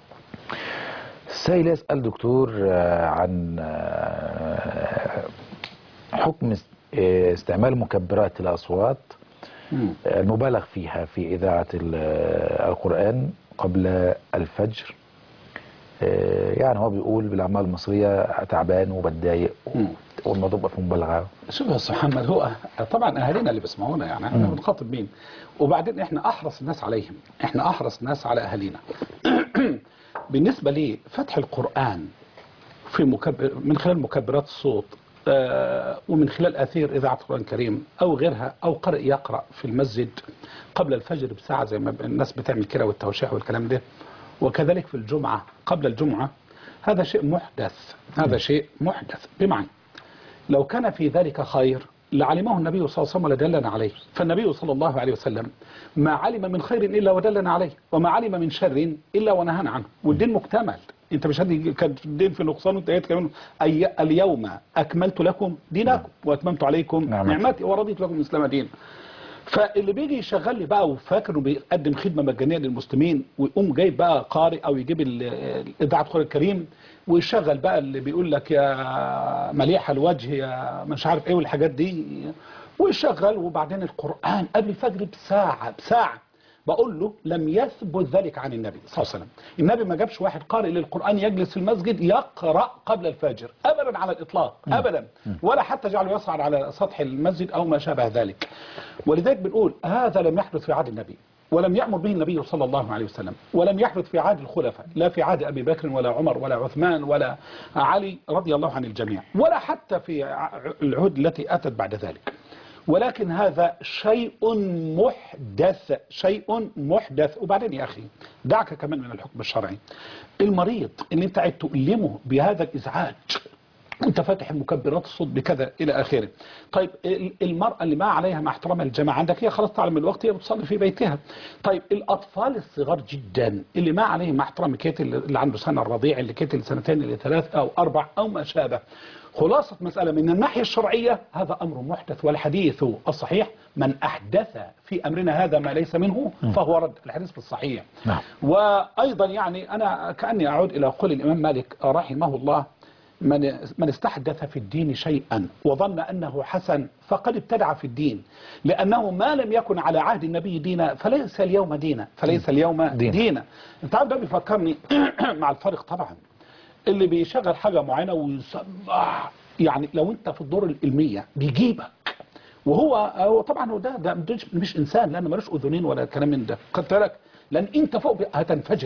سائل يسأل دكتور آه، عن آه، حكم است- آه، استعمال مكبرات الأصوات مم. المبالغ فيها في إذاعة ال- القرآن قبل الفجر آه، يعني هو بيقول بالاعمال المصريه تعبان وبتضايق والموضوع بقى في مبالغه شوف يا استاذ محمد هو طبعا اهالينا اللي بيسمعونا يعني احنا بنخاطب مين وبعدين احنا احرص الناس عليهم احنا احرص الناس على اهالينا بالنسبه لي فتح القران في مكبر من خلال مكبرات الصوت آه، ومن خلال اثير اذاعه القران الكريم او غيرها او قارئ يقرا في المسجد قبل الفجر بساعه زي ما الناس بتعمل كده والتوشيح والكلام ده وكذلك في الجمعه قبل الجمعه هذا شيء محدث هذا شيء محدث بمعنى لو كان في ذلك خير لعلمه النبي صلى الله عليه وسلم ولدلنا عليه فالنبي صلى الله عليه وسلم ما علم من خير إلا ودلنا عليه وما علم من شر إلا ونهانا عنه والدين مكتمل انت مش هدي كان الدين في نقصان وانت قايل كمان أي اليوم اكملت لكم دينكم واتممت عليكم نعمتي. نعمتي ورضيت لكم الاسلام دينا فاللي بيجي يشغل لي بقى وفاكر انه بيقدم خدمه مجانيه للمسلمين ويقوم جايب بقى قارئ او يجيب ال- اذاعه القران الكريم ويشغل بقى اللي بيقول لك يا مليح الوجه يا مش عارف ايه والحاجات دي ويشغل وبعدين القران قبل الفجر بساعه بساعه بقول له لم يثبت ذلك عن النبي صلى الله عليه وسلم النبي ما جابش واحد قارئ للقرآن يجلس في المسجد يقرأ قبل الفجر أبدا على الإطلاق أبدا ولا حتى جعله يصعد على سطح المسجد أو ما شابه ذلك ولذلك بنقول هذا لم يحدث في عهد النبي ولم يأمر به النبي صلى الله عليه وسلم ولم يحدث في عهد الخلفاء لا في عهد أبي بكر ولا عمر ولا عثمان ولا علي رضي الله عن الجميع ولا حتى في ع- العهود التي أتت بعد ذلك ولكن هذا شيء محدث شيء محدث وبعدين يا أخي دعك كمان من الحكم الشرعي المريض اللي انت عايز تؤلمه بهذا الإزعاج انت فاتح المكبرات الصوت بكذا الى اخره طيب ال- المراه اللي ما عليها مع احترام الجماعه عندك هي خلاص تعلم الوقت هي بتصلي في بيتها طيب الاطفال الصغار جدا اللي ما عليهم مع احترام كيت اللي عنده سنه الرضيع اللي كيت اللي سنتين اللي ثلاث او اربع او ما شابه خلاصة مسألة من الناحية الشرعية هذا أمر محدث والحديث الصحيح من أحدث في أمرنا هذا ما ليس منه فهو رد الحديث في الصحيح نعم. وأيضا يعني أنا كأني أعود إلى قول الإمام مالك رحمه الله من من استحدث في الدين شيئا وظن أنه حسن فقد ابتدع في الدين لأنه ما لم يكن على عهد النبي دينا فليس اليوم دينا فليس اليوم دينا. دينا انت عارف ده بيفكرني مع الفرق طبعا اللي بيشغل حاجة معينة ويسمع يعني لو انت في الدور العلمية بيجيبك وهو هو طبعا هو ده ده مش, مش انسان لانه ملوش اذنين ولا كلام من ده خدت بالك لان انت فوق هتنفجر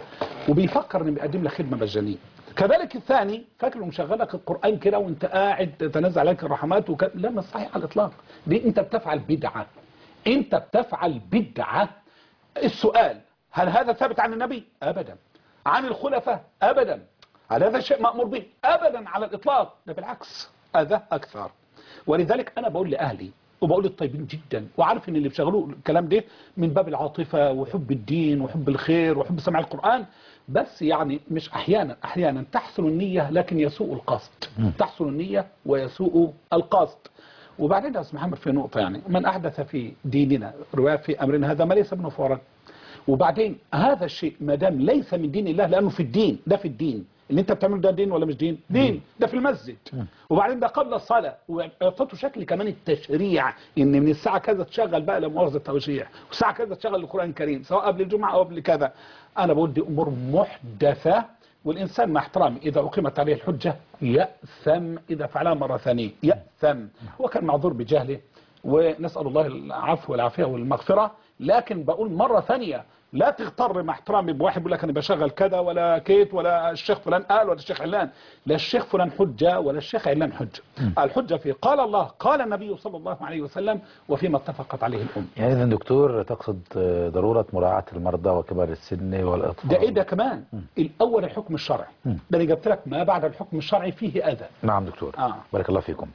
وبيفكر انه بيقدم لك خدمه مجانيه كذلك الثاني فاكر انه مشغل لك القران كده وانت قاعد تتنزل عليك الرحمات وك... لا مش صحيح على الاطلاق دي انت بتفعل بدعه انت بتفعل بدعه السؤال هل هذا ثابت عن النبي ابدا عن الخلفاء ابدا هل هذا شيء مامور به ابدا على الاطلاق ده بالعكس هذا اكثر ولذلك انا بقول لاهلي وبقول للطيبين جدا وعارف ان اللي بيشغلوا الكلام ده من باب العاطفه وحب الدين وحب الخير وحب سماع القران بس يعني مش احيانا احيانا تحسن النيه لكن يسوء القصد تحسن النيه ويسوء القصد وبعدين يا استاذ محمد في نقطه يعني من احدث في ديننا روايه في امرنا هذا ما ليس منه فورا وبعدين هذا الشيء ما دام ليس من دين الله لانه في الدين ده في الدين اللي انت بتعمله ده دين ولا مش دين دين ده في المسجد وبعدين ده قبل الصلاه واعطته شكل كمان التشريع ان من الساعه كذا تشغل بقى لا مؤاخذه التوشيح والساعه كذا تشغل القران الكريم سواء قبل الجمعه او قبل كذا انا بقول دي امور محدثه والانسان مع احترامي اذا اقيمت عليه الحجه ياثم اذا فعلها مره ثانيه ياثم هو كان معذور بجهله ونسال الله العفو والعافيه والمغفره لكن بقول مره ثانيه لا تغتر مع احترامي بواحد بيقول لك انا بشغل كذا ولا كيت ولا الشيخ فلان قال ولا الشيخ علان لا الشيخ فلان حجه ولا الشيخ علان حجه الحجه في قال الله قال النبي صلى الله عليه وسلم وفيما اتفقت عليه الامه يعني اذا دكتور تقصد آه، ضروره مراعاه المرضى وكبار السن والاطفال ده ايه ده كمان الاول الحكم الشرعي ده انا جبت لك ما بعد الحكم الشرعي فيه اذى نعم دكتور آه. بارك الله فيكم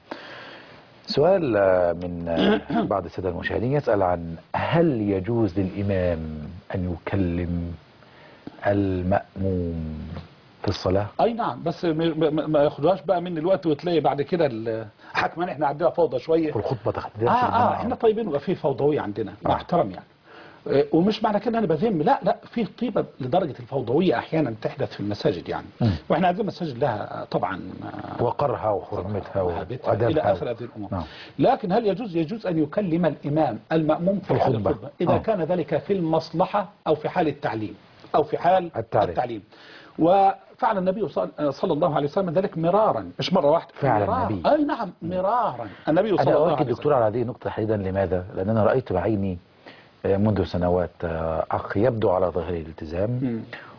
سؤال آه، من آه، بعض السادة المشاهدين يسأل عن هل يجوز للإمام أن يكلم المأموم في الصلاة اي نعم بس م- م- ما ياخدوهاش بقى من الوقت وتلاقي بعد كده ال- حكمان احنا عندنا فوضى شويه في الخطبة اه تحديدا اه احنا طيبين ويبقى في فوضويه عندنا مع آه. احترام يعني آه، ومش معنى كده انا بذم لا لا في طيبه لدرجه الفوضويه احيانا تحدث في المساجد يعني واحنا عندنا مساجد لها طبعا آه، وقرها وحرمتها وهابتها الى وأدبها اخر هذه الامور نعم. لكن هل يجوز يجوز ان يكلم الامام الماموم في حال الخطبة. الخطبه اذا آه. كان ذلك في المصلحه او في حال التعليم او في حال التعليم. التعليم و فعل النبي صل- صلى الله عليه وسلم ذلك مرارا مش مرة واحدة فعل مرارا. النبي. أي نعم مرارا النبي صلى أنا الله أؤكد عليه دكتور وسلم على هذه النقطة تحديدا لماذا؟ لأن أنا رأيت بعيني آه، منذ سنوات آه، أخ يبدو على ظاهر الالتزام مم.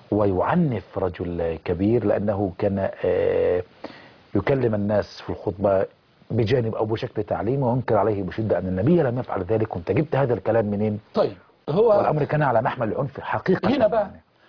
ويعنف رجل كبير لأنه كان آه، يكلم الناس في الخطبة بجانب أو بشكل تعليمي وينكر عليه بشدة أن النبي لم يفعل ذلك كنت جبت هذا الكلام منين؟ طيب هو والأمر كان على محمل العنف حقيقة هنا بقى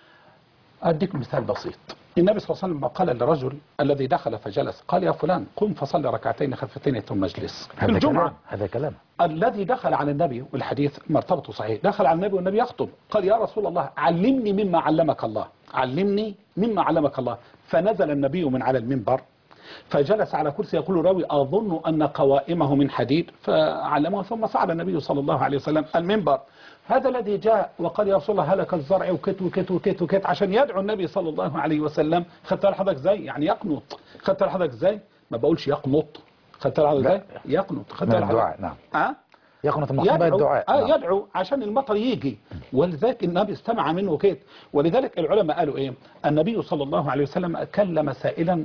أديك مثال بسيط النبي صلى الله عليه وسلم قال للرجل الذي دخل فجلس قال يا فلان قم فصل ركعتين خفتين ثم اجلس في هذا الجمعة كلام هذا كلام الذي دخل على النبي والحديث مرتبطه صحيح دخل على النبي والنبي يخطب قال يا رسول الله علمني مما علمك الله علمني مما علمك الله فنزل النبي من على المنبر فجلس على كرسي يقول راوي أظن أن قوائمه من حديد فعلمه ثم صعد النبي صلى الله عليه وسلم المنبر هذا الذي جاء وقال يا رسول الله هلك الزرع وكت وكت وكت وكت عشان يدعو النبي صلى الله عليه وسلم خدت لحضرتك زي يعني يقنط خدت لحضرتك زي ما بقولش يقنط خدت لحضرتك لا. زي يقنط خدت من لحضرتك الدعاء نعم أه؟ يقنط المقصود بها يدعو الدعاء آه نعم. يدعو عشان المطر يجي ولذلك النبي استمع منه كده ولذلك العلماء قالوا ايه النبي صلى الله عليه وسلم كلم سائلا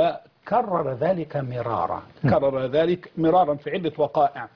وكرر ذلك مرارا كرر ذلك مرارا في عدة وقائع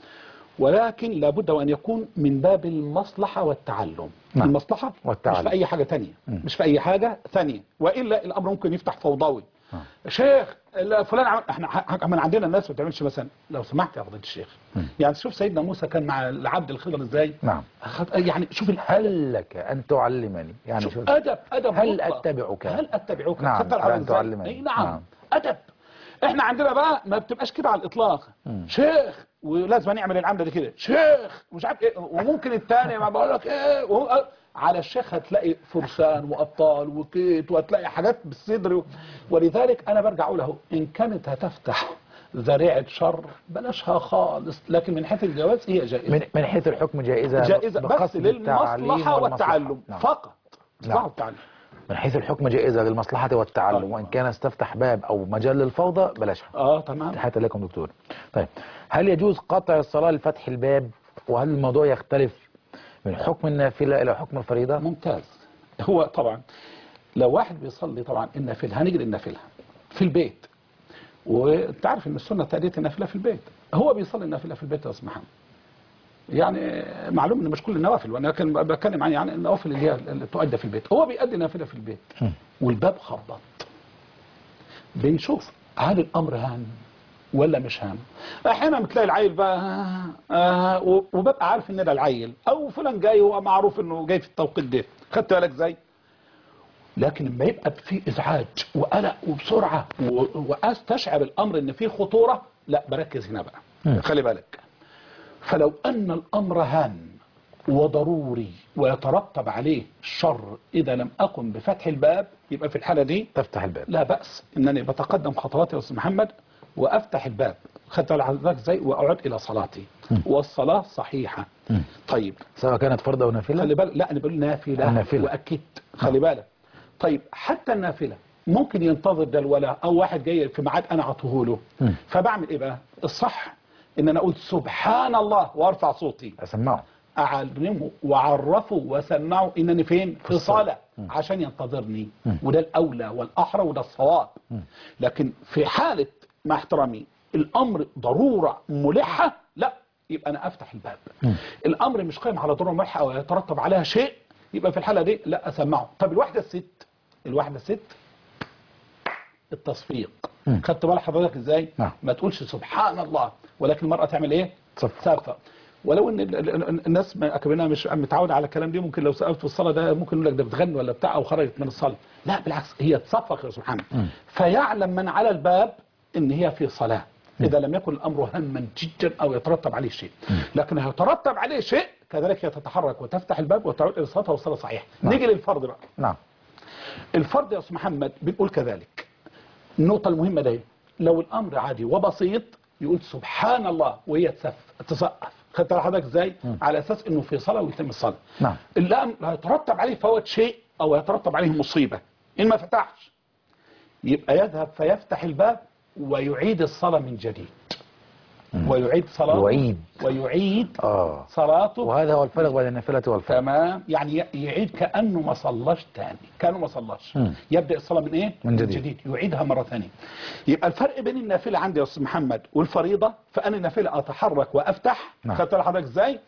ولكن لابد وأن يكون من باب المصلحة والتعلم نعم. المصلحة والتعلم. مش في أي حاجة تانية مش في أي حاجة ثانية وإلا الأمر ممكن يفتح فوضوي نعم. شيخ لا، فلان عمل احنا ح- من عندنا الناس ما بتعملش مثلا لو سمحت يا فضيله الشيخ يعني شوف سيدنا موسى كان مع العبد الخضر ازاي نعم أخد- يعني شوف الهل هل لك أن تعلمني يعني شوف شوف ادب ادب هل مطلق. أتبعك؟ هل اتبعك نعم، خدت على العرب أن إزاي؟ تعلمني. أي نعم. نعم. ادب احنا عندنا بقى ما بتبقاش كده على الاطلاق شيخ ولازم نعمل العمله دي كده شيخ مش عارف ايه وممكن الثاني ما بقول لك ايه وهو على الشيخ هتلاقي فرسان وابطال وكيت وهتلاقي حاجات بالصدر ولذلك انا برجع اقول اهو ان كانت هتفتح ذريعه شر بلاشها خالص لكن من حيث الجواز هي جائزه من من حيث الحكم جائزة جائزه بس بقصد التعليم للمصلحه والمصلحة. والتعلم نعم. فقط نعم. مصلحه والتعلم من حيث الحكم جائزة للمصلحة والتعلم طيب. وإن كان استفتح باب أو مجال للفوضى بلاش اه تمام تحياتي لكم دكتور طيب هل يجوز قطع الصلاة لفتح الباب وهل الموضوع يختلف من حكم النافلة إلى حكم الفريضة ممتاز هو طبعا لو واحد بيصلي طبعا النافله هنيجي للنافله في البيت وانت عارف ان السنه تأدية النافله في البيت هو بيصلي النافله في البيت يا استاذ محمد يعني معلوم ان مش كل النوافل وانا كان بتكلم عن يعني النوافل اللي هي اللي تؤدى في البيت هو بيأدي نافله في البيت والباب خبط بنشوف هل الامر هام ولا مش هام احيانا بتلاقي العيل بقى آه آه و- وببقى عارف ان ده العيل او فلان جاي هو معروف انه جاي في التوقيت ده خدت بالك ازاي لكن لما يبقى في ازعاج وقلق وبسرعه و- واستشعر الامر ان في خطوره لا بركز هنا بقى خلي بالك فلو ان الامر هام وضروري ويترتب عليه الشر اذا لم اقم بفتح الباب يبقى في الحاله دي تفتح الباب لا بأس انني بتقدم خطواتي يا استاذ محمد وافتح الباب خدت على حضرتك ازاي واعود الى صلاتي والصلاه صحيحه طيب سواء كانت فرض أو نافلة خلي بالك لا انا بقول نافله النافلة. واكدت خلي بالك طيب حتى النافله ممكن ينتظر ده الولا او واحد جاي في ميعاد انا اعطيه له مم. فبعمل ايه بقى الصح ان انا اقول سبحان الله وارفع صوتي أسمعه اعلمه واعرفه واسمعه انني فين في الصلاة. صلاه عشان ينتظرني وده الاولى والاحرى وده الصواب لكن في حاله مع احترامي الامر ضروره ملحه لا يبقى انا افتح الباب الامر مش قائم على ضروره ملحه او يترتب عليها شيء يبقى في الحاله دي لا اسمعه طب الواحده الست الواحده الست التصفيق خدت بال حضرتك ازاي نعم. ما تقولش سبحان الله ولكن المراه تعمل ايه تصفق. تصفق ولو ان ال- ال- ال- الناس ما اكبرنا مش متعوده على الكلام دي ممكن لو سالت في الصلاه ده ممكن يقول لك ده بتغني ولا بتاع او خرجت من الصلاه لا بالعكس هي تصفق يا سبحان فيعلم من على الباب ان هي في صلاه اذا لم يكن الامر هما جدا او يترتب عليه شيء لكن هيترتب عليه شيء كذلك هي تتحرك وتفتح الباب وتعود الى صلاتها والصلاه صحيحه نيجي للفرض بقى نعم الفرض يا استاذ محمد بنقول كذلك النقطة المهمة دي لو الأمر عادي وبسيط يقول سبحان الله وهي تسف تسقف خدت على حضرتك ازاي؟ على أساس إنه في صلاة ويتم الصلاة نعم. الأمر لا يترتب عليه فوات شيء أو يترتب عليه مصيبة إن ما فتحش يبقى يذهب فيفتح الباب ويعيد الصلاة من جديد ويعيد صلاته يعيد. ويعيد اه صلاته وهذا هو الفرق بين النافلة والفرض تمام يعني ي- يعيد كأنه ما صلاش تاني كأنه ما صلاش مم. يبدأ الصلاة من ايه من جديد. يعيدها مرة ثانية يبقى الفرق بين النافلة عندي يا أستاذ محمد والفريضة فأنا النافلة أتحرك وأفتح نعم. خدت حضرتك ازاي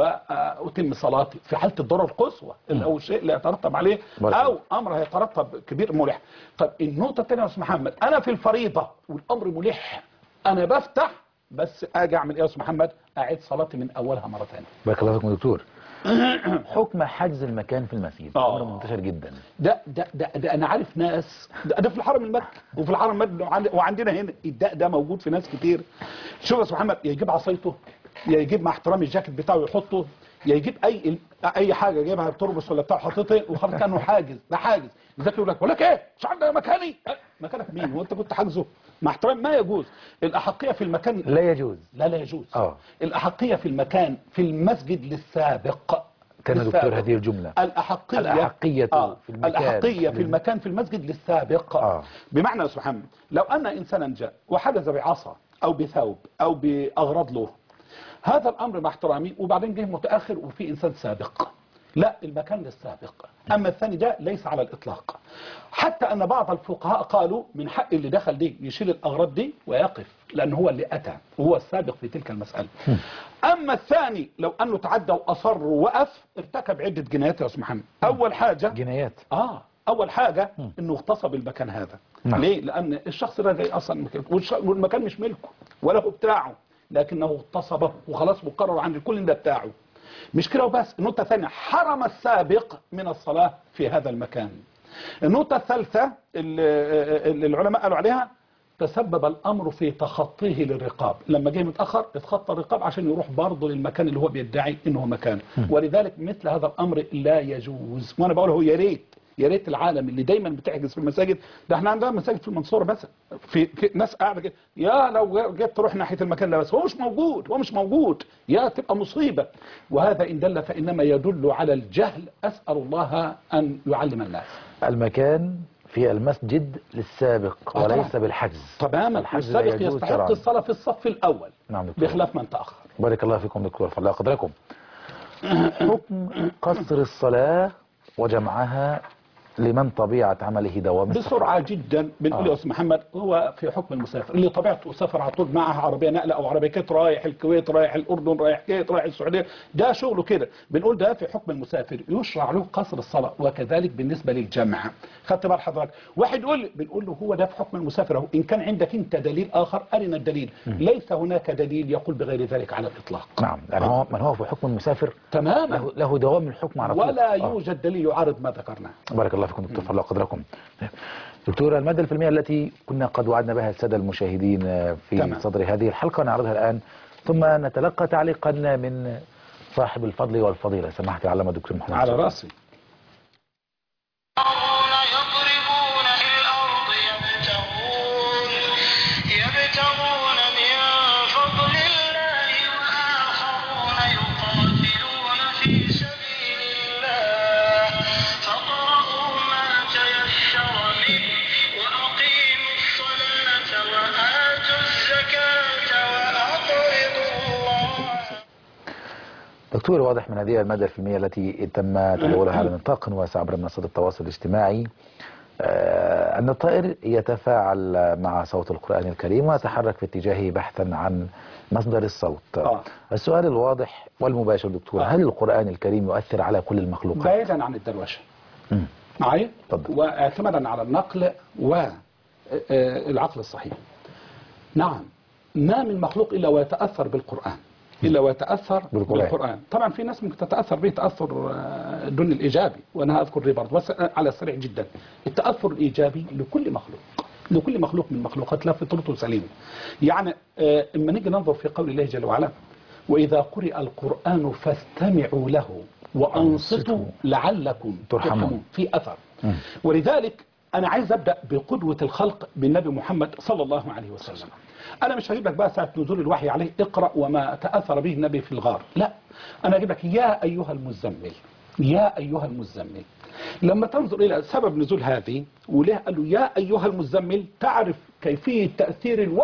وأتم صلاتي في حالة الضرر القصوى اللي هو الشيء اللي يترتب عليه بارك أو أمر هيترتب كبير ملح طب النقطة الثانية يا أستاذ محمد أنا في الفريضة والأمر ملح أنا بفتح بس أجي أعمل إيه يا أستاذ محمد أعيد صلاتي من أولها مرة ثانية بارك الله فيكم يا دكتور حكم حجز المكان في المسجد آه. امر منتشر جدا ده ده ده, ده انا عارف ناس ده, ده في الحرم المكي وفي الحرم المكي وعند- وعندنا هنا الداء ده موجود في ناس كتير شوف يا أستاذ محمد يا يجيب عصايته يا يجيب مع احترامي الجاكيت بتاعه يحطه يا يجيب اي اي حاجه يجيبها تربص ولا بتاع حاططها وخلاص كانه حاجز ده حاجز لذلك يقول لك بقول لك ايه مش عارف ده مكاني أه، مكانك مين وانت كنت حاجزه مع احترام ما يجوز الاحقيه في المكان لا يجوز لا لا يجوز آه. الأحقية في المكان في المسجد للسابق كان للسابق. دكتور هذه الجملة الأحقية الأحقية آه. في المكان. الأحقية في المكان في المسجد للسابق آه. بمعنى يا أستاذ محمد لو أن إنسانا جاء وحجز بعصا أو بثوب أو بأغراض له هذا الأمر مع احترامي وبعدين جه متأخر وفي إنسان سابق لا المكان للسابق أما الثاني ده ليس على الإطلاق حتى أن بعض الفقهاء قالوا من حق اللي دخل دي يشيل الأغراض دي ويقف لأن هو اللي أتى وهو السابق في تلك المسألة أما الثاني لو أنه تعدى وأصر ووقف ارتكب عدة جنايات يا أستاذ محمد أول حاجة جنايات اه اول حاجة انه اغتصب المكان هذا نعم. ليه لان الشخص ده جاي اصلا مكان والش- والمكان مش ملكه ولا هو بتاعه لكنه اغتصبه وخلاص مقرر عند الكل إن ده بتاعه مش كده وبس النقطة الثانية حرم السابق من الصلاة في هذا المكان النقطة الثالثة اللي اللي العلماء قالوا عليها تسبب الامر في تخطيه للرقاب لما جه متاخر اتخطى الرقاب عشان يروح برضه للمكان اللي هو بيدعي انه مكانه ولذلك مثل هذا الامر لا يجوز وانا بقول هو يا ريت يا ريت العالم اللي دايما بتحجز في المساجد ده احنا عندنا مساجد في المنصوره مثلا في في ناس قاعده كده يا لو جيت تروح ناحيه المكان ده بس هو مش موجود هو مش موجود يا تبقى مصيبه وهذا ان دل فانما يدل على الجهل اسال الله ان يعلم الناس المكان في المسجد للسابق آه طبعا. وليس بالحجز تماما الحجز لا السابق يجوز يستحق شرعا. الصلاه في الصف الاول نعم دكتور. بخلاف من تاخر بارك الله فيكم دكتور فالله قدركم حكم قصر الصلاة وجمعها لمن طبيعة عمله دوام السفر. بسرعة جدا بنقول آه. يا أستاذ محمد هو في حكم المسافر اللي طبيعته سفر على طول معها عربية نقلة أو عربية كيت رايح الكويت رايح الأردن رايح كيت رايح السعودية ده شغله كده بنقول ده في حكم المسافر يشرع له قصر الصلاة وكذلك بالنسبة للجمع خدت بال حضرتك واحد يقول لي بنقول له هو ده في حكم المسافر أهو إن كان عندك أنت دليل آخر أرنا الدليل ليس هناك دليل يقول بغير ذلك على الإطلاق نعم يعني هو من هو في حكم المسافر تماما له, له دوام الحكم على طول ولا آه. يوجد دليل يعارض ما ذكرناه بارك الله فيكم دكتور فالله قدركم دكتور المادة الفيلمية التي كنا قد وعدنا بها السادة المشاهدين في تمام. صدر هذه الحلقة نعرضها الآن ثم نتلقى تعليقا من صاحب الفضل والفضيلة سماحة العلامة دكتور محمد على شرف. رأسي يضربون في الأرض يبتغون يبتغون من فضل الله وآخرون يقاتلون في سبيل الله فاقرؤوا ما تيسر منه وأقيموا الصلاة وآتوا الزكاة وأقرضوا الله دكتور واضح من هذه المادة الفيلمية التي تم تداولها على نطاق واسع عبر منصات التواصل الاجتماعي آه، أن الطائر يتفاعل مع صوت القرآن الكريم ويتحرك في اتجاهه بحثا عن مصدر الصوت آه. السؤال الواضح والمباشر دكتور آه. هل القرآن الكريم يؤثر على كل المخلوقات بعيدا عن الدروشه مم. معايا اتفضل. واعتمادا على النقل والعقل الصحيح نعم ما من مخلوق الا ويتاثر بالقران الا ويتاثر بالقرآن. بالقران طبعا في ناس ممكن تتاثر به تاثر آه، دون الايجابي وانا اذكر دي برضه بس على السريع جدا التاثر الايجابي لكل مخلوق لكل مخلوق من المخلوقات لا فطرته سليمه يعني آه، اما نيجي ننظر في قول الله جل وعلا واذا قرئ القران فاستمعوا له وانصتوا لعلكم ترحمون. ترحمون في اثر مم. ولذلك انا عايز ابدا بقدوه الخلق بالنبي محمد صلى الله عليه وسلم انا مش هجيب لك بقى ساعه نزول الوحي عليه اقرا وما تاثر به النبي في الغار لا انا اجيب لك يا ايها المزمل يا ايها المزمل لما تنظر الى سبب نزول هذه وليه قال له يا ايها المزمل تعرف كيفيه تاثير الوحي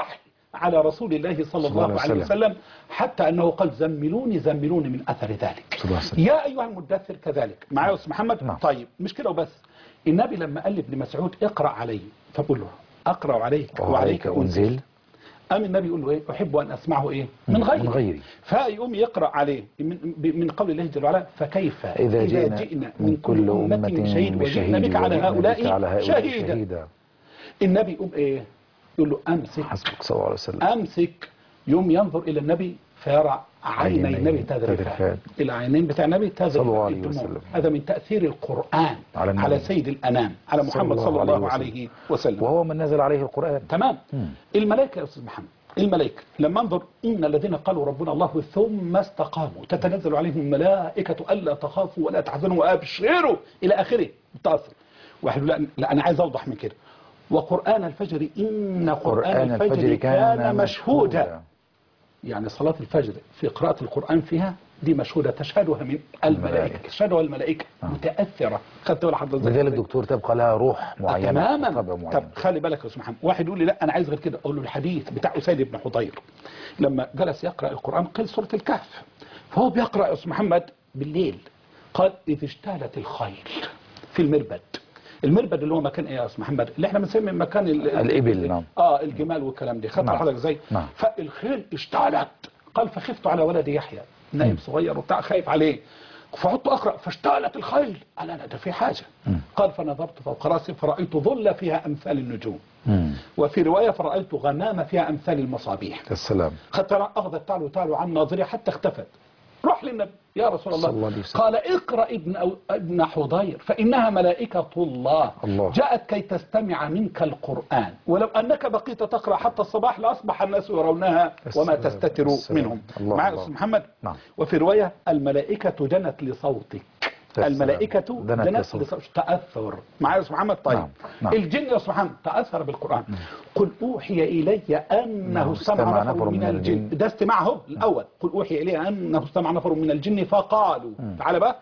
على رسول الله صلى الله الله عليه عليه وسلم حتى أنه قال زملوني زملوني من أثر ذلك صلى الله عليه وسلم. يا أيها المدثر كذلك معايا يا أستاذ محمد نعم. طيب مش كده وبس النبي لما قال لابن مسعود اقرأ علي فبقول له أقرأ عليك وعليك أنزل قام النبي يقول له ايه احب ان اسمعه ايه من غيري من غيري. فيقوم يقرا عليه من, من قول الله جل وعلا فكيف إذا جئنا من كل أمة بشهيد وجئنا بشهيد بك على وجئنا بك هؤلاء على هؤلاء شهيدا شهيدا النبي يقوم ايه يقول له امسك حسبك صلى الله عليه وسلم امسك يوم ينظر الى النبي فيرى عيني عيني النبي تذرفان تذرفان. العينين بتاع النبي صلى الله تذرفان عليه الدموع. وسلم. هذا من تاثير القران على النبي. على سيد الانام على صلى محمد الله صلى عليه الله وسلم. عليه وسلم وهو من نزل عليه القرآن تمام مم. الملائكة يا أستاذ محمد الملائكة لما انظر إن الذين قالوا ربنا الله ثم استقاموا تتنزل عليهم الملائكة ألا تخافوا ولا تحزنوا وأبشروا إلى آخره تأثر واحد يقول لا, لا أنا عايز أوضح من كده وقرآن الفجر إن قرآن الفجر كان مشهودا يعني صلاة الفجر في قراءة القرآن فيها دي مشهودة تشهدها من الملائكة الملائكة. تشهدها الملائكة متأثرة خدت ولا حضرتك لذلك دكتور تبقى لها روح معينة تماما طبع طب معين خلي بالك يا استاذ محمد واحد يقول لي لا انا عايز غير كده اقول له الحديث بتاع اسيد بن حضير لما جلس يقرا القران قال سوره الكهف فهو بيقرا يا استاذ محمد بالليل قال اذ اشتعلت الخيل في المربد المربد اللي هو مكان ايه يا استاذ محمد اللي احنا بنسمي مكان ال- الإبل، نعم. اه الجمال والكلام ده خدت نعم. حضرتك ازاي نعم. فالخيل اشتعلت قال فخفت على ولدي يحيى نايم صغير وبتاع خايف عليه فعدت اقرا فاشتعلت الخيل قال انا ده في حاجه قال فنظرت فوق راسي فرايت ظل فيها امثال النجوم مم. وفي روايه فرايت غمامه فيها امثال المصابيح السلام حتى اخذت تعلو تعلو عن ناظري حتى اختفت روح للنبي يا رسول الله, صلى الله عليه وسلم. قال اقرا ابن أو ابن حضير فانها ملائكه الله, الله. جاءت كي تستمع منك القران ولو انك بقيت تقرا حتى الصباح لاصبح الناس يرونها وما السلام. تستتر السلام. منهم الله معايا الله. استاذ محمد نعم. وفي روايه الملائكه جنت لصوتك السلام. الملائكة دنت دنت لصوتك. لصوتك تأثر معايا يا أستاذ محمد طيب نعم. نعم. الجن يا أستاذ محمد تأثر بالقرآن قل أوحي إلي أنه استمع نفر من الجن ده استماعه الأول قل أوحي إلي أنه استمع نفر من الجن فقالوا تعال بقى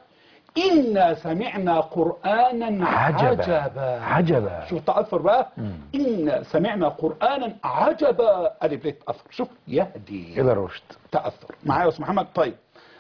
إنا سمعنا قرآنا عجبا. عجبا عجبا. شوف تأثر بقى إنا سمعنا قرآنا عجبا ألف ليه تأثر شوف يهدي إلى الرشد تأثر معايا يا أستاذ محمد طيب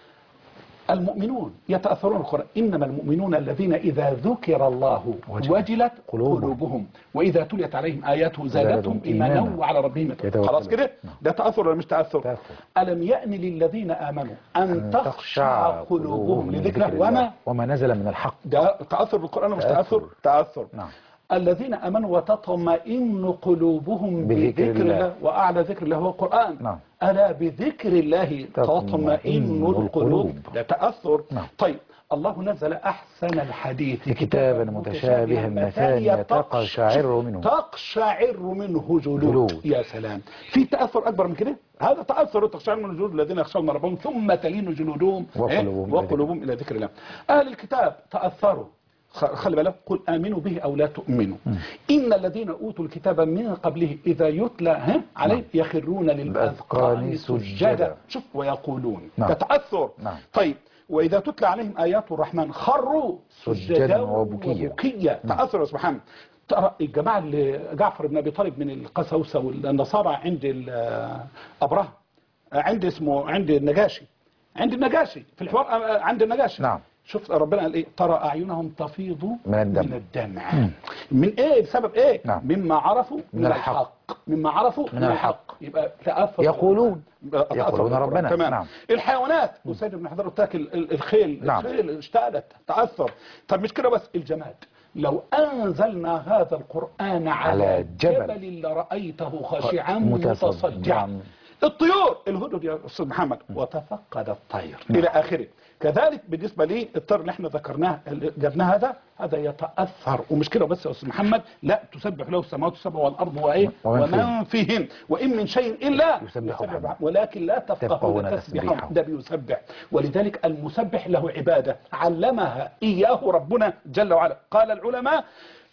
المؤمنون يتأثرون القرآن إنما المؤمنون الذين إذا ذكر الله وجلت وجلت قلوبهم. قلوبهم وإذا تليت عليهم آياته زادتهم زادتهم إيمانا إيمانا. وعلى ربهم يتوكلون يتوكلون. خلاص كده نعم. ده تأثر ولا مش تأثر تأثر. ألم يأن للذين آمنوا أن أن تخشع قلوبهم من لذكر الله وما وما نزل من الحق ده تأثر بالقرآن ومش تأثر. تأثر تأثر نعم. الذين امنوا وتطمئن قلوبهم بذكر بذكر الله. الله واعلى ذكر الله هو القران نعم. الا بذكر الله تطمئن تطمئن القلوب القلوب. ده تاثر نعم. طيب الله نزل احسن الحديث كتابا متشابها مثانية تقشعر منه. تقشعر منه جلود جلود. يا سلام في تاثر اكبر من كده هذا تاثر تقشعر منه جلود الذين يخشون ربهم ثم تلين جلودهم وقلوبهم إيه؟ إلى ذكر وقلوبهم الى ذكر الله اهل الكتاب تاثروا خ- خلي بالك قل امنوا به او لا تؤمنوا ان الذين اوتوا الكتاب من قبله اذا يتلى ها عليه يخرون للاذقان الأذقان سجدا سجدا. شوف ويقولون نعم. ده تاثر نعم. طيب واذا تتلى عليهم ايات الرحمن خروا سجدا سجدا وبكيا. وبكيا نعم. تاثر يا سبحان ترى الجماعه اللي جعفر بن ابي طالب من القساوسه والنصارى عند ال- ابرهه عند اسمه عند النجاشي عند النجاشي في الحوار آه، عند النجاشي نعم. شوف ربنا قال ايه ترى اعينهم تفيض من الدم. من الدمع من ايه بسبب ايه نعم. مما عرفوا من, من الحق. الحق. مما عرفوا من الحق. يبقى تاثر يقولون. تأثر يقولون بالقرآن. ربنا. تمام نعم. الحيوانات وسيد بن حضر تاكل ال- الخيل نعم. الخيل اشتعلت تاثر طب مش كده بس الجماد لو انزلنا هذا القران على, على جبل. جبل لرايته خاشعا متصدعا. متصدعا الطيور الهدد يا استاذ محمد وتفقد الطير الى اخره كذلك بالنسبه لي الطير اللي احنا ذكرناه اللي جبناه هذا هذا يتاثر ومش كده بس يا استاذ محمد لا تسبح له السماوات السبع والارض وايه ومن ومن فيهن وان من شيء الا يسبح بحمده. ولكن لا تفقهون تفقهون تسبحهم تسبيحهم. ده بيسبح ولذلك المسبح له عباده علمها اياه ربنا جل وعلا قال العلماء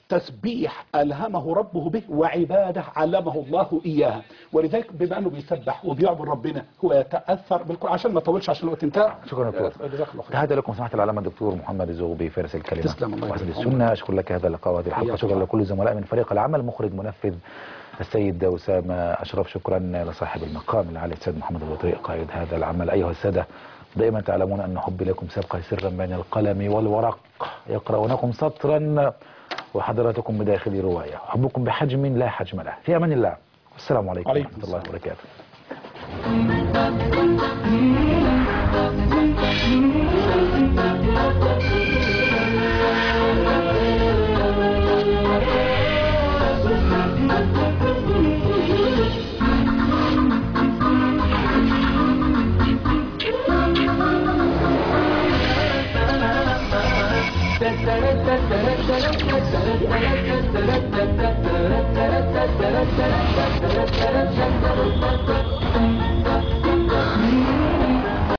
تسبيح ألهمه ربه به وعبادة علمه الله إياها ولذلك بما أنه بيسبح وبيعبد ربنا هو يتأثر بالقرآن عشان ما أطولش عشان الوقت انتهى شكرا دكتور جزاك الله خير تحياتي لكم سماحة العلامة الدكتور محمد الزغبي فارس الكلمة تسلم الله وحسن يبارك السنة أشكر لك هذا اللقاء وهذه الحلقة حياك شكرا الله. لكل زملاء من فريق العمل مخرج منفذ السيد أسامة أشرف شكرا لصاحب المقام العالي السيد محمد البطريق قائد هذا العمل أيها السادة دائما تعلمون أن حبي لكم سيبقى سرا بين القلم والورق يقرؤونكم سطرا وحضراتكم بداخل رواية حبكم بحجم لا حجم له في أمان الله والسلام عليكم عليكم ورحمة الله وبركاته Thank you.